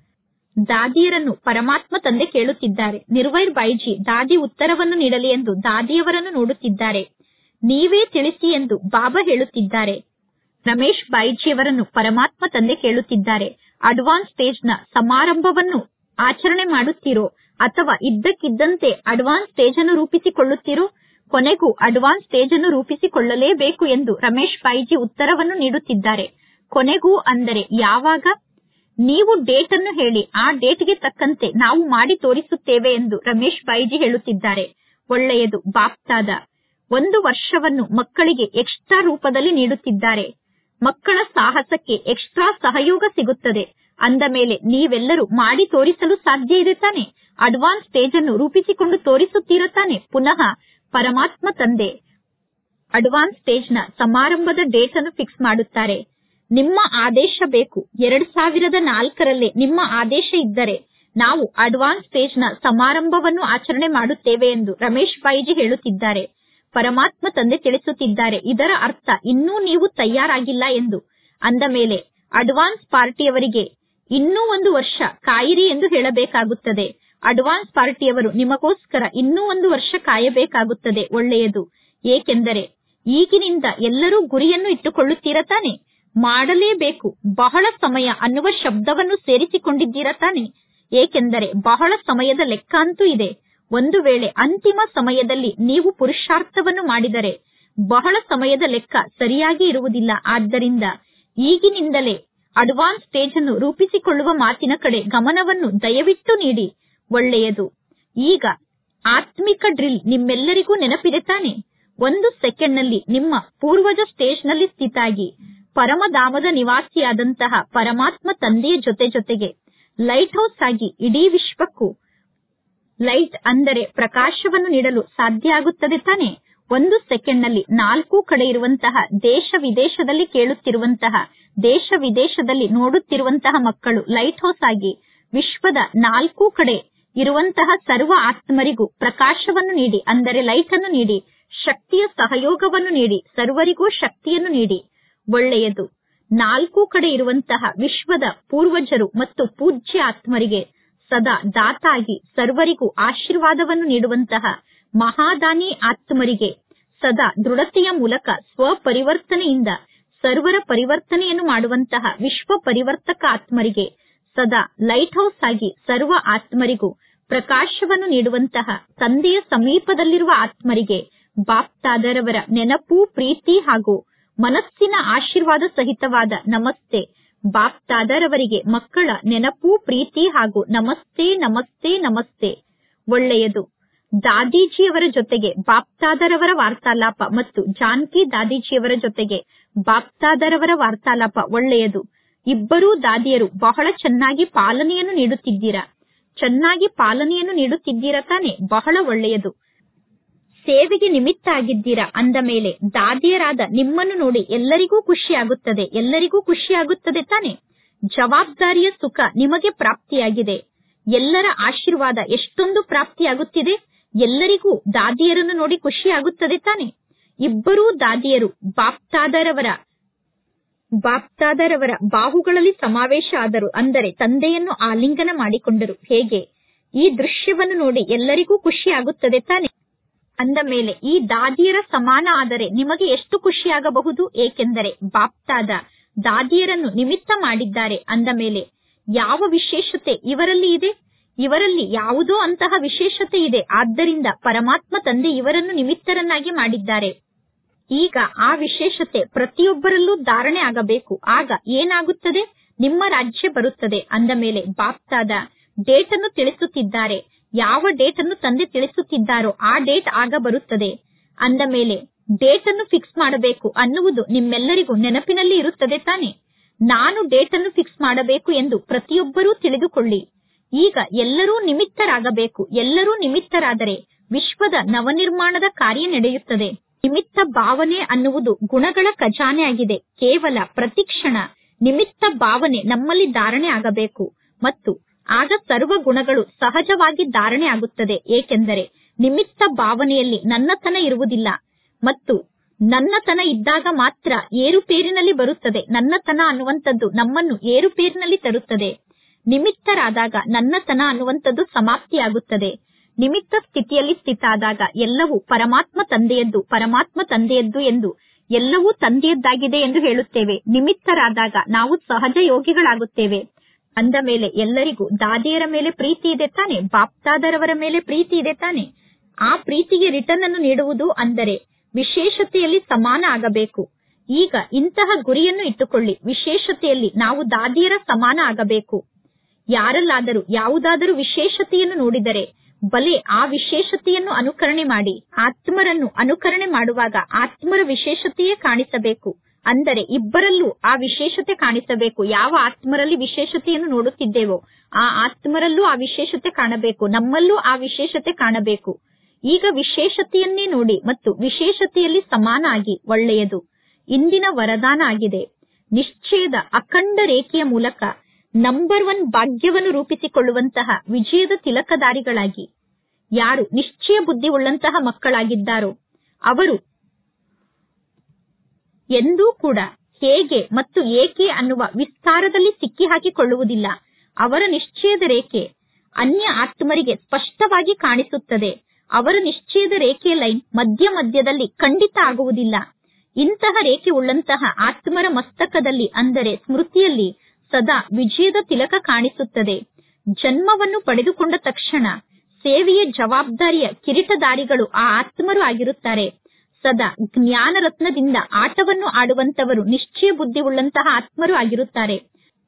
ದಾದಿಯರನ್ನು ಪರಮಾತ್ಮ ತಂದೆ ಕೇಳುತ್ತಿದ್ದಾರೆ ನಿರ್ವೈರ್ ಬಾಯಿಜಿ ದಾದಿ ಉತ್ತರವನ್ನು ನೀಡಲಿ ಎಂದು ದಾದಿಯವರನ್ನು ನೋಡುತ್ತಿದ್ದಾರೆ ನೀವೇ ತಿಳಿಸಿ ಎಂದು ಬಾಬಾ ಹೇಳುತ್ತಿದ್ದಾರೆ ರಮೇಶ್ ಬಾಯಿಜಿಯವರನ್ನು ಪರಮಾತ್ಮ ತಂದೆ ಕೇಳುತ್ತಿದ್ದಾರೆ ಅಡ್ವಾನ್ಸ್ ಸ್ಟೇಜ್ ನ ಸಮಾರಂಭವನ್ನು ಆಚರಣೆ ಮಾಡುತ್ತೀರೋ ಅಥವಾ ಇದ್ದಕ್ಕಿದ್ದಂತೆ ಅಡ್ವಾನ್ಸ್ ಸ್ಟೇಜ್ ಅನ್ನು ರೂಪಿಸಿಕೊಳ್ಳುತ್ತೀರೋ ಕೊನೆಗೂ ಅಡ್ವಾನ್ಸ್ ಸ್ಟೇಜ್ ಅನ್ನು ರೂಪಿಸಿಕೊಳ್ಳಲೇಬೇಕು ಎಂದು ರಮೇಶ್ ಬಾಯಿಜಿ ಉತ್ತರವನ್ನು ನೀಡುತ್ತಿದ್ದಾರೆ ಕೊನೆಗೂ ಅಂದರೆ ಯಾವಾಗ ನೀವು ಡೇಟ್ ಅನ್ನು ಹೇಳಿ ಆ ಡೇಟ್ಗೆ ತಕ್ಕಂತೆ ನಾವು ಮಾಡಿ ತೋರಿಸುತ್ತೇವೆ ಎಂದು ರಮೇಶ್ ಬಾಯಿಜಿ ಹೇಳುತ್ತಿದ್ದಾರೆ ಒಳ್ಳೆಯದು ಬಾಪ್ತಾದ ಒಂದು ವರ್ಷವನ್ನು ಮಕ್ಕಳಿಗೆ ಎಕ್ಸ್ಟ್ರಾ ರೂಪದಲ್ಲಿ ನೀಡುತ್ತಿದ್ದಾರೆ ಮಕ್ಕಳ ಸಾಹಸಕ್ಕೆ ಎಕ್ಸ್ಟ್ರಾ ಸಹಯೋಗ ಸಿಗುತ್ತದೆ ಅಂದ ಮೇಲೆ ನೀವೆಲ್ಲರೂ ಮಾಡಿ ತೋರಿಸಲು ಸಾಧ್ಯ ಇದೆ ತಾನೆ ಅಡ್ವಾನ್ಸ್ ಸ್ಟೇಜ್ ಅನ್ನು ರೂಪಿಸಿಕೊಂಡು ತೋರಿಸುತ್ತೀರ ತಾನೆ ಪುನಃ ಪರಮಾತ್ಮ ತಂದೆ ಅಡ್ವಾನ್ಸ್ ಸ್ಟೇಜ್ ನ ಸಮಾರಂಭದ ಡೇಟ್ ಅನ್ನು ಫಿಕ್ಸ್ ಮಾಡುತ್ತಾರೆ ನಿಮ್ಮ ಆದೇಶ ಬೇಕು ಎರಡ್ ಸಾವಿರದ ನಾಲ್ಕರಲ್ಲೇ ನಿಮ್ಮ ಆದೇಶ ಇದ್ದರೆ ನಾವು ಅಡ್ವಾನ್ಸ್ ಸ್ಟೇಜ್ ನ ಸಮಾರಂಭವನ್ನು ಆಚರಣೆ ಮಾಡುತ್ತೇವೆ ಎಂದು ರಮೇಶ್ ಬಾಯಿಜಿ ಹೇಳುತ್ತಿದ್ದಾರೆ ಪರಮಾತ್ಮ ತಂದೆ ತಿಳಿಸುತ್ತಿದ್ದಾರೆ ಇದರ ಅರ್ಥ ಇನ್ನೂ ನೀವು ತಯಾರಾಗಿಲ್ಲ ಎಂದು ಅಂದ ಮೇಲೆ ಅಡ್ವಾನ್ಸ್ ಪಾರ್ಟಿಯವರಿಗೆ ಇನ್ನೂ ಒಂದು ವರ್ಷ ಕಾಯಿರಿ ಎಂದು ಹೇಳಬೇಕಾಗುತ್ತದೆ ಅಡ್ವಾನ್ಸ್ ಪಾರ್ಟಿಯವರು ನಿಮಗೋಸ್ಕರ ಇನ್ನೂ ಒಂದು ವರ್ಷ ಕಾಯಬೇಕಾಗುತ್ತದೆ ಒಳ್ಳೆಯದು ಏಕೆಂದರೆ ಈಗಿನಿಂದ ಎಲ್ಲರೂ ಗುರಿಯನ್ನು ಇಟ್ಟುಕೊಳ್ಳುತ್ತೀರ ತಾನೆ ಮಾಡಲೇಬೇಕು ಬಹಳ ಸಮಯ ಅನ್ನುವ ಶಬ್ದವನ್ನು ಸೇರಿಸಿಕೊಂಡಿದ್ದೀರ ತಾನೆ ಏಕೆಂದರೆ ಬಹಳ ಸಮಯದ ಲೆಕ್ಕ ಅಂತೂ ಇದೆ ಒಂದು ವೇಳೆ ಅಂತಿಮ ಸಮಯದಲ್ಲಿ ನೀವು ಪುರುಷಾರ್ಥವನ್ನು ಮಾಡಿದರೆ ಬಹಳ ಸಮಯದ ಲೆಕ್ಕ ಸರಿಯಾಗಿ ಇರುವುದಿಲ್ಲ ಆದ್ದರಿಂದ ಈಗಿನಿಂದಲೇ ಅಡ್ವಾನ್ಸ್ ಸ್ಟೇಜ್ ಅನ್ನು ರೂಪಿಸಿಕೊಳ್ಳುವ ಮಾತಿನ ಕಡೆ ಗಮನವನ್ನು ದಯವಿಟ್ಟು ನೀಡಿ ಒಳ್ಳೆಯದು ಈಗ ಆತ್ಮಿಕ ಡ್ರಿಲ್ ನಿಮ್ಮೆಲ್ಲರಿಗೂ ನೆನಪಿದೆ ತಾನೆ ಒಂದು ಸೆಕೆಂಡ್ ನಲ್ಲಿ ನಿಮ್ಮ ಪೂರ್ವಜ ಸ್ಟೇಜ್ ನಲ್ಲಿ ಸ್ಥಿತಾಗಿ ಪರಮಧಾಮದ ನಿವಾಸಿಯಾದಂತಹ ಪರಮಾತ್ಮ ತಂದೆಯ ಜೊತೆ ಜೊತೆಗೆ ಲೈಟ್ ಹೌಸ್ ಆಗಿ ಇಡೀ ವಿಶ್ವಕ್ಕೂ ಲೈಟ್ ಅಂದರೆ ಪ್ರಕಾಶವನ್ನು ನೀಡಲು ಸಾಧ್ಯ ಆಗುತ್ತದೆ ತಾನೆ ಒಂದು ಸೆಕೆಂಡ್ ನಲ್ಲಿ ನಾಲ್ಕು ಕಡೆ ಇರುವಂತಹ ದೇಶ ವಿದೇಶದಲ್ಲಿ ಕೇಳುತ್ತಿರುವಂತಹ ದೇಶ ವಿದೇಶದಲ್ಲಿ ನೋಡುತ್ತಿರುವಂತಹ ಮಕ್ಕಳು ಲೈಟ್ ಹೌಸ್ ಆಗಿ ವಿಶ್ವದ ನಾಲ್ಕು ಕಡೆ ಇರುವಂತಹ ಸರ್ವ ಆತ್ಮರಿಗೂ ಪ್ರಕಾಶವನ್ನು ನೀಡಿ ಅಂದರೆ ಲೈಟ್ ಅನ್ನು ನೀಡಿ ಶಕ್ತಿಯ ಸಹಯೋಗವನ್ನು ನೀಡಿ ಸರ್ವರಿಗೂ ಶಕ್ತಿಯನ್ನು ನೀಡಿ ಒಳ್ಳೆಯದು ನಾಲ್ಕು ಕಡೆ ಇರುವಂತಹ ವಿಶ್ವದ ಪೂರ್ವಜರು ಮತ್ತು ಪೂಜ್ಯ ಆತ್ಮರಿಗೆ ಸದಾ ದಾತಾಗಿ ಸರ್ವರಿಗೂ ಆಶೀರ್ವಾದವನ್ನು ನೀಡುವಂತಹ ಮಹಾದಾನಿ ಆತ್ಮರಿಗೆ ಸದಾ ದೃಢತೆಯ ಮೂಲಕ ಸ್ವಪರಿವರ್ತನೆಯಿಂದ ಸರ್ವರ ಪರಿವರ್ತನೆಯನ್ನು ಮಾಡುವಂತಹ ವಿಶ್ವ ಪರಿವರ್ತಕ ಆತ್ಮರಿಗೆ ಸದಾ ಲೈಟ್ ಹೌಸ್ ಆಗಿ ಸರ್ವ ಆತ್ಮರಿಗೂ ಪ್ರಕಾಶವನ್ನು ನೀಡುವಂತಹ ತಂದೆಯ ಸಮೀಪದಲ್ಲಿರುವ ಆತ್ಮರಿಗೆ ಬಾಪ್ತಾದರವರ ನೆನಪು ಪ್ರೀತಿ ಹಾಗೂ ಮನಸ್ಸಿನ ಆಶೀರ್ವಾದ ಸಹಿತವಾದ ನಮಸ್ತೆ ಬಾಪ್ತಾದರವರಿಗೆ ಮಕ್ಕಳ ನೆನಪು ಪ್ರೀತಿ ಹಾಗೂ ನಮಸ್ತೆ ನಮಸ್ತೆ ನಮಸ್ತೆ ಒಳ್ಳೆಯದು ದಾದೀಜಿಯವರ ಜೊತೆಗೆ ಬಾಪ್ತಾದರವರ ವಾರ್ತಾಲಾಪ ಮತ್ತು ಜಾನ್ಕಿ ದಾದೀಜಿಯವರ ಜೊತೆಗೆ ಬಾಪ್ತಾದರವರ ವಾರ್ತಾಲಾಪ ಒಳ್ಳೆಯದು ಇಬ್ಬರೂ ದಾದಿಯರು ಬಹಳ ಚೆನ್ನಾಗಿ ಪಾಲನೆಯನ್ನು ನೀಡುತ್ತಿದ್ದೀರಾ ಚೆನ್ನಾಗಿ ಪಾಲನೆಯನ್ನು ನೀಡುತ್ತಿದ್ದೀರಾ ತಾನೆ ಬಹಳ ಒಳ್ಳೆಯದು ಸೇವೆಗೆ ನಿಮಿತ್ತ ಆಗಿದ್ದೀರಾ ಅಂದ ಮೇಲೆ ದಾದಿಯರಾದ ನಿಮ್ಮನ್ನು ನೋಡಿ ಎಲ್ಲರಿಗೂ ಖುಷಿ ಆಗುತ್ತದೆ ಎಲ್ಲರಿಗೂ ಖುಷಿ ಆಗುತ್ತದೆ ತಾನೆ ಜವಾಬ್ದಾರಿಯ ಸುಖ ನಿಮಗೆ ಪ್ರಾಪ್ತಿಯಾಗಿದೆ ಎಲ್ಲರ ಆಶೀರ್ವಾದ ಎಷ್ಟೊಂದು ಪ್ರಾಪ್ತಿಯಾಗುತ್ತಿದೆ ಎಲ್ಲರಿಗೂ ದಾದಿಯರನ್ನು ನೋಡಿ ಖುಷಿ ಆಗುತ್ತದೆ ತಾನೆ ಇಬ್ಬರೂ ದಾದಿಯರು ಬಾಪ್ತಾದರವರ ಬಾಪ್ತಾದರವರ ಬಾಹುಗಳಲ್ಲಿ ಸಮಾವೇಶ ಆದರು ಅಂದರೆ ತಂದೆಯನ್ನು ಆಲಿಂಗನ ಮಾಡಿಕೊಂಡರು ಹೇಗೆ ಈ ದೃಶ್ಯವನ್ನು ನೋಡಿ ಎಲ್ಲರಿಗೂ ಖುಷಿ ಆಗುತ್ತದೆ ತಾನೆ ಅಂದ ಮೇಲೆ ಈ ದಾದಿಯರ ಸಮಾನ ಆದರೆ ನಿಮಗೆ ಎಷ್ಟು ಖುಷಿಯಾಗಬಹುದು ಏಕೆಂದರೆ ಬಾಪ್ತಾದ ದಾದಿಯರನ್ನು ನಿಮಿತ್ತ ಮಾಡಿದ್ದಾರೆ ಅಂದ ಮೇಲೆ ಯಾವ ವಿಶೇಷತೆ ಇವರಲ್ಲಿ ಇದೆ ಇವರಲ್ಲಿ ಯಾವುದೋ ಅಂತಹ ವಿಶೇಷತೆ ಇದೆ ಆದ್ದರಿಂದ ಪರಮಾತ್ಮ ತಂದೆ ಇವರನ್ನು ನಿಮಿತ್ತರನ್ನಾಗಿ ಮಾಡಿದ್ದಾರೆ ಈಗ ಆ ವಿಶೇಷತೆ ಪ್ರತಿಯೊಬ್ಬರಲ್ಲೂ ಧಾರಣೆ ಆಗಬೇಕು ಆಗ ಏನಾಗುತ್ತದೆ ನಿಮ್ಮ ರಾಜ್ಯ ಬರುತ್ತದೆ ಅಂದ ಮೇಲೆ ಬಾಪ್ತಾದ ಡೇಟ್ ಅನ್ನು ತಿಳಿಸುತ್ತಿದ್ದಾರೆ ಯಾವ ಡೇಟ್ ಅನ್ನು ತಂದೆ ತಿಳಿಸುತ್ತಿದ್ದಾರೋ ಆ ಡೇಟ್ ಆಗ ಬರುತ್ತದೆ ಅಂದ ಮೇಲೆ ಡೇಟ್ ಅನ್ನು ಫಿಕ್ಸ್ ಮಾಡಬೇಕು ಅನ್ನುವುದು ನಿಮ್ಮೆಲ್ಲರಿಗೂ ನೆನಪಿನಲ್ಲಿ ಇರುತ್ತದೆ ತಾನೆ ನಾನು ಡೇಟ್ ಅನ್ನು ಫಿಕ್ಸ್ ಮಾಡಬೇಕು ಎಂದು ಪ್ರತಿಯೊಬ್ಬರೂ ತಿಳಿದುಕೊಳ್ಳಿ ಈಗ ಎಲ್ಲರೂ ನಿಮಿತ್ತರಾಗಬೇಕು ಎಲ್ಲರೂ ನಿಮಿತ್ತರಾದರೆ ವಿಶ್ವದ ನವನಿರ್ಮಾಣದ ಕಾರ್ಯ ನಡೆಯುತ್ತದೆ ನಿಮಿತ್ತ ಭಾವನೆ ಅನ್ನುವುದು ಗುಣಗಳ ಖಜಾನೆ ಆಗಿದೆ ಕೇವಲ ಪ್ರತಿಕ್ಷಣ ನಿಮಿತ್ತ ಭಾವನೆ ನಮ್ಮಲ್ಲಿ ಧಾರಣೆ ಆಗಬೇಕು ಮತ್ತು ಆಗ ಸರ್ವ ಗುಣಗಳು ಸಹಜವಾಗಿ ಧಾರಣೆ ಆಗುತ್ತದೆ ಏಕೆಂದರೆ ನಿಮಿತ್ತ ಭಾವನೆಯಲ್ಲಿ ನನ್ನತನ ಇರುವುದಿಲ್ಲ ಮತ್ತು ನನ್ನತನ ಇದ್ದಾಗ ಮಾತ್ರ ಏರುಪೇರಿನಲ್ಲಿ ಬರುತ್ತದೆ ನನ್ನತನ ಅನ್ನುವಂಥದ್ದು ನಮ್ಮನ್ನು ಏರುಪೇರಿನಲ್ಲಿ ತರುತ್ತದೆ ನಿಮಿತ್ತರಾದಾಗ ನನ್ನತನ ಅನ್ನುವಂಥದ್ದು ಸಮಾಪ್ತಿಯಾಗುತ್ತದೆ ನಿಮಿತ್ತ ಸ್ಥಿತಿಯಲ್ಲಿ ಸ್ಥಿತಾದಾಗ ಎಲ್ಲವೂ ಪರಮಾತ್ಮ ತಂದೆಯದ್ದು ಪರಮಾತ್ಮ ತಂದೆಯದ್ದು ಎಂದು ಎಲ್ಲವೂ ತಂದೆಯದ್ದಾಗಿದೆ ಎಂದು ಹೇಳುತ್ತೇವೆ ನಿಮಿತ್ತರಾದಾಗ ನಾವು ಸಹಜ ಯೋಗಿಗಳಾಗುತ್ತೇವೆ ಅಂದ ಮೇಲೆ ಎಲ್ಲರಿಗೂ ದಾದಿಯರ ಮೇಲೆ ಪ್ರೀತಿ ಇದೆ ತಾನೆ ಬಾಪ್ತಾದರವರ ಮೇಲೆ ಪ್ರೀತಿ ಇದೆ ತಾನೆ ಆ ಪ್ರೀತಿಗೆ ರಿಟರ್ನ್ ಅನ್ನು ನೀಡುವುದು ಅಂದರೆ ವಿಶೇಷತೆಯಲ್ಲಿ ಸಮಾನ ಆಗಬೇಕು ಈಗ ಇಂತಹ ಗುರಿಯನ್ನು ಇಟ್ಟುಕೊಳ್ಳಿ ವಿಶೇಷತೆಯಲ್ಲಿ ನಾವು ದಾದಿಯರ ಸಮಾನ ಆಗಬೇಕು ಯಾರಲ್ಲಾದರೂ ಯಾವುದಾದರೂ ವಿಶೇಷತೆಯನ್ನು ನೋಡಿದರೆ ಬಲೆ ಆ ವಿಶೇಷತೆಯನ್ನು ಅನುಕರಣೆ ಮಾಡಿ ಆತ್ಮರನ್ನು ಅನುಕರಣೆ ಮಾಡುವಾಗ ಆತ್ಮರ ವಿಶೇಷತೆಯೇ ಕಾಣಿಸಬೇಕು ಅಂದರೆ ಇಬ್ಬರಲ್ಲೂ ಆ ವಿಶೇಷತೆ ಕಾಣಿಸಬೇಕು ಯಾವ ಆತ್ಮರಲ್ಲಿ ವಿಶೇಷತೆಯನ್ನು ನೋಡುತ್ತಿದ್ದೇವೋ ಆ ಆತ್ಮರಲ್ಲೂ ಆ ವಿಶೇಷತೆ ಕಾಣಬೇಕು ನಮ್ಮಲ್ಲೂ ಆ ವಿಶೇಷತೆ ಕಾಣಬೇಕು ಈಗ ವಿಶೇಷತೆಯನ್ನೇ ನೋಡಿ ಮತ್ತು ವಿಶೇಷತೆಯಲ್ಲಿ ಸಮಾನ ಆಗಿ ಒಳ್ಳೆಯದು ಇಂದಿನ ವರದಾನ ಆಗಿದೆ ನಿಶ್ಚಯದ ಅಖಂಡ ರೇಖೆಯ ಮೂಲಕ ನಂಬರ್ ಒನ್ ಭಾಗ್ಯವನ್ನು ರೂಪಿಸಿಕೊಳ್ಳುವಂತಹ ವಿಜಯದ ತಿಲಕದಾರಿಗಳಾಗಿ ಯಾರು ನಿಶ್ಚಯ ಬುದ್ಧಿ ಉಳ್ಳಂತಹ ಮಕ್ಕಳಾಗಿದ್ದಾರೋ ಅವರು ಎಂದೂ ಕೂಡ ಹೇಗೆ ಮತ್ತು ಏಕೆ ಅನ್ನುವ ವಿಸ್ತಾರದಲ್ಲಿ ಸಿಕ್ಕಿ ಹಾಕಿಕೊಳ್ಳುವುದಿಲ್ಲ ಅವರ ನಿಶ್ಚಯದ ರೇಖೆ ಅನ್ಯ ಆತ್ಮರಿಗೆ ಸ್ಪಷ್ಟವಾಗಿ ಕಾಣಿಸುತ್ತದೆ ಅವರ ನಿಶ್ಚಯದ ರೇಖೆಯ ಲೈನ್ ಮಧ್ಯ ಮಧ್ಯದಲ್ಲಿ ಖಂಡಿತ ಆಗುವುದಿಲ್ಲ ಇಂತಹ ರೇಖೆ ಉಳ್ಳಂತಹ ಆತ್ಮರ ಮಸ್ತಕದಲ್ಲಿ ಅಂದರೆ ಸ್ಮೃತಿಯಲ್ಲಿ ಸದಾ ವಿಜಯದ ತಿಲಕ ಕಾಣಿಸುತ್ತದೆ ಜನ್ಮವನ್ನು ಪಡೆದುಕೊಂಡ ತಕ್ಷಣ ಸೇವೆಯ ಜವಾಬ್ದಾರಿಯ ಕಿರೀಟಧಾರಿಗಳು ಆ ಆತ್ಮರು ಆಗಿರುತ್ತಾರೆ ಸದಾ ಜ್ಞಾನ ರತ್ನದಿಂದ ಆಟವನ್ನು ಆಡುವಂತವರು ನಿಶ್ಚಯ ಬುದ್ಧಿ ಉಳ್ಳಂತಹ ಆತ್ಮರು ಆಗಿರುತ್ತಾರೆ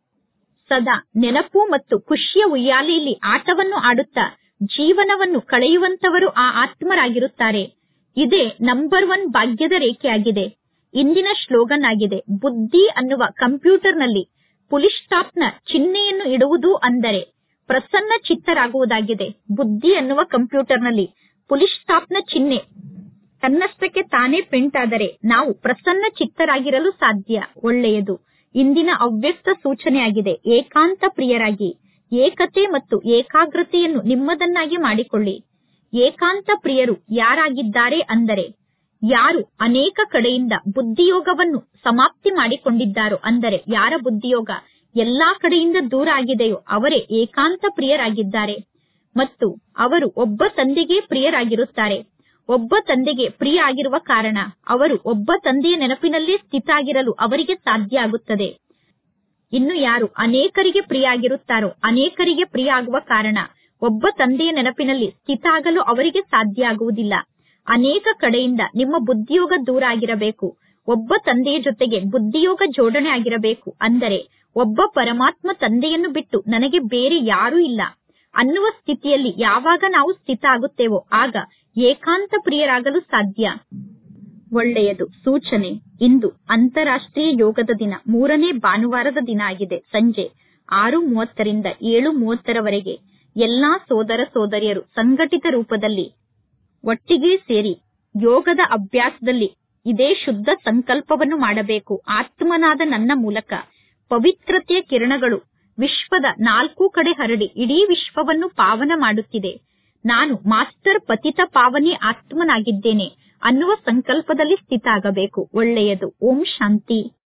ಸದಾ ನೆನಪು ಮತ್ತು ಖುಷಿಯ ಉಯ್ಯಾಲೆಯಲ್ಲಿ ಆಟವನ್ನು ಆಡುತ್ತಾ ಜೀವನವನ್ನು ಕಳೆಯುವಂತವರು ಆ ಆತ್ಮರಾಗಿರುತ್ತಾರೆ ಇದೇ ನಂಬರ್ ಒನ್ ಭಾಗ್ಯದ ರೇಖೆಯಾಗಿದೆ ಇಂದಿನ ಶ್ಲೋಗನ್ ಆಗಿದೆ ಬುದ್ಧಿ ಅನ್ನುವ ಕಂಪ್ಯೂಟರ್ನಲ್ಲಿ ಪುಲಿಸ್ ಸ್ಟಾಪ್ನ ಚಿಹ್ನೆಯನ್ನು ಇಡುವುದು ಅಂದರೆ ಪ್ರಸನ್ನ ಚಿತ್ತರಾಗುವುದಾಗಿದೆ ಬುದ್ಧಿ ಅನ್ನುವ ಕಂಪ್ಯೂಟರ್ನಲ್ಲಿ ಪುಲಿಸ್ ಸ್ಟಾಪ್ನ ಚಿಹ್ನೆ ತನ್ನಷ್ಟಕ್ಕೆ ತಾನೇ ಪ್ರಿಂಟ್ ಆದರೆ ನಾವು ಪ್ರಸನ್ನ ಚಿತ್ತರಾಗಿರಲು ಸಾಧ್ಯ ಒಳ್ಳೆಯದು ಇಂದಿನ ಅವ್ಯಕ್ತ ಸೂಚನೆಯಾಗಿದೆ ಏಕಾಂತ ಪ್ರಿಯರಾಗಿ ಏಕತೆ ಮತ್ತು ಏಕಾಗ್ರತೆಯನ್ನು ನಿಮ್ಮದನ್ನಾಗಿ ಮಾಡಿಕೊಳ್ಳಿ ಏಕಾಂತ ಪ್ರಿಯರು ಯಾರಾಗಿದ್ದಾರೆ ಅಂದರೆ ಯಾರು ಅನೇಕ ಕಡೆಯಿಂದ ಬುದ್ಧಿಯೋಗವನ್ನು ಸಮಾಪ್ತಿ ಮಾಡಿಕೊಂಡಿದ್ದಾರೋ ಅಂದರೆ ಯಾರ ಬುದ್ಧಿಯೋಗ ಎಲ್ಲಾ ಕಡೆಯಿಂದ ದೂರ ಆಗಿದೆಯೋ ಅವರೇ ಏಕಾಂತ ಪ್ರಿಯರಾಗಿದ್ದಾರೆ ಮತ್ತು ಅವರು ಒಬ್ಬ ತಂದೆಗೆ ಪ್ರಿಯರಾಗಿರುತ್ತಾರೆ ಒಬ್ಬ ತಂದೆಗೆ ಪ್ರಿಯ ಆಗಿರುವ ಕಾರಣ ಅವರು ಒಬ್ಬ ತಂದೆಯ ನೆನಪಿನಲ್ಲೇ ಸ್ಥಿತ ಆಗಿರಲು ಅವರಿಗೆ ಸಾಧ್ಯ ಆಗುತ್ತದೆ ಇನ್ನು ಯಾರು ಅನೇಕರಿಗೆ ಪ್ರಿಯ ಆಗಿರುತ್ತಾರೋ ಅನೇಕರಿಗೆ ಪ್ರಿಯ ಆಗುವ ಕಾರಣ ಒಬ್ಬ ತಂದೆಯ ನೆನಪಿನಲ್ಲಿ ಸ್ಥಿತ ಆಗಲು ಅವರಿಗೆ ಸಾಧ್ಯ ಆಗುವುದಿಲ್ಲ ಅನೇಕ ಕಡೆಯಿಂದ ನಿಮ್ಮ ಬುದ್ಧಿಯೋಗ ದೂರ ಆಗಿರಬೇಕು ಒಬ್ಬ ತಂದೆಯ ಜೊತೆಗೆ ಬುದ್ಧಿಯೋಗ ಜೋಡಣೆ ಆಗಿರಬೇಕು ಅಂದರೆ ಒಬ್ಬ ಪರಮಾತ್ಮ ತಂದೆಯನ್ನು ಬಿಟ್ಟು ನನಗೆ ಬೇರೆ ಯಾರೂ ಇಲ್ಲ ಅನ್ನುವ ಸ್ಥಿತಿಯಲ್ಲಿ ಯಾವಾಗ ನಾವು ಸ್ಥಿತ ಆಗುತ್ತೇವೋ ಆಗ ಏಕಾಂತ ಪ್ರಿಯರಾಗಲು ಸಾಧ್ಯ ಒಳ್ಳೆಯದು ಸೂಚನೆ ಇಂದು ಅಂತಾರಾಷ್ಟ್ರೀಯ ಯೋಗದ ದಿನ ಮೂರನೇ ಭಾನುವಾರದ ದಿನ ಆಗಿದೆ ಸಂಜೆ ಆರು ಮೂವತ್ತರಿಂದ ಏಳು ಮೂವತ್ತರವರೆಗೆ ಎಲ್ಲಾ ಸೋದರ ಸೋದರಿಯರು ಸಂಘಟಿತ ರೂಪದಲ್ಲಿ ಒಟ್ಟಿಗೆ ಸೇರಿ ಯೋಗದ ಅಭ್ಯಾಸದಲ್ಲಿ ಇದೇ ಶುದ್ಧ ಸಂಕಲ್ಪವನ್ನು ಮಾಡಬೇಕು ಆತ್ಮನಾದ ನನ್ನ ಮೂಲಕ ಪವಿತ್ರತೆಯ ಕಿರಣಗಳು ವಿಶ್ವದ ನಾಲ್ಕು ಕಡೆ ಹರಡಿ ಇಡೀ ವಿಶ್ವವನ್ನು ಪಾವನ ಮಾಡುತ್ತಿದೆ ನಾನು ಮಾಸ್ಟರ್ ಪತಿತ ಪಾವನಿ ಆತ್ಮನಾಗಿದ್ದೇನೆ ಅನ್ನುವ ಸಂಕಲ್ಪದಲ್ಲಿ ಸ್ಥಿತ ಆಗಬೇಕು ಒಳ್ಳೆಯದು ಓಂ ಶಾಂತಿ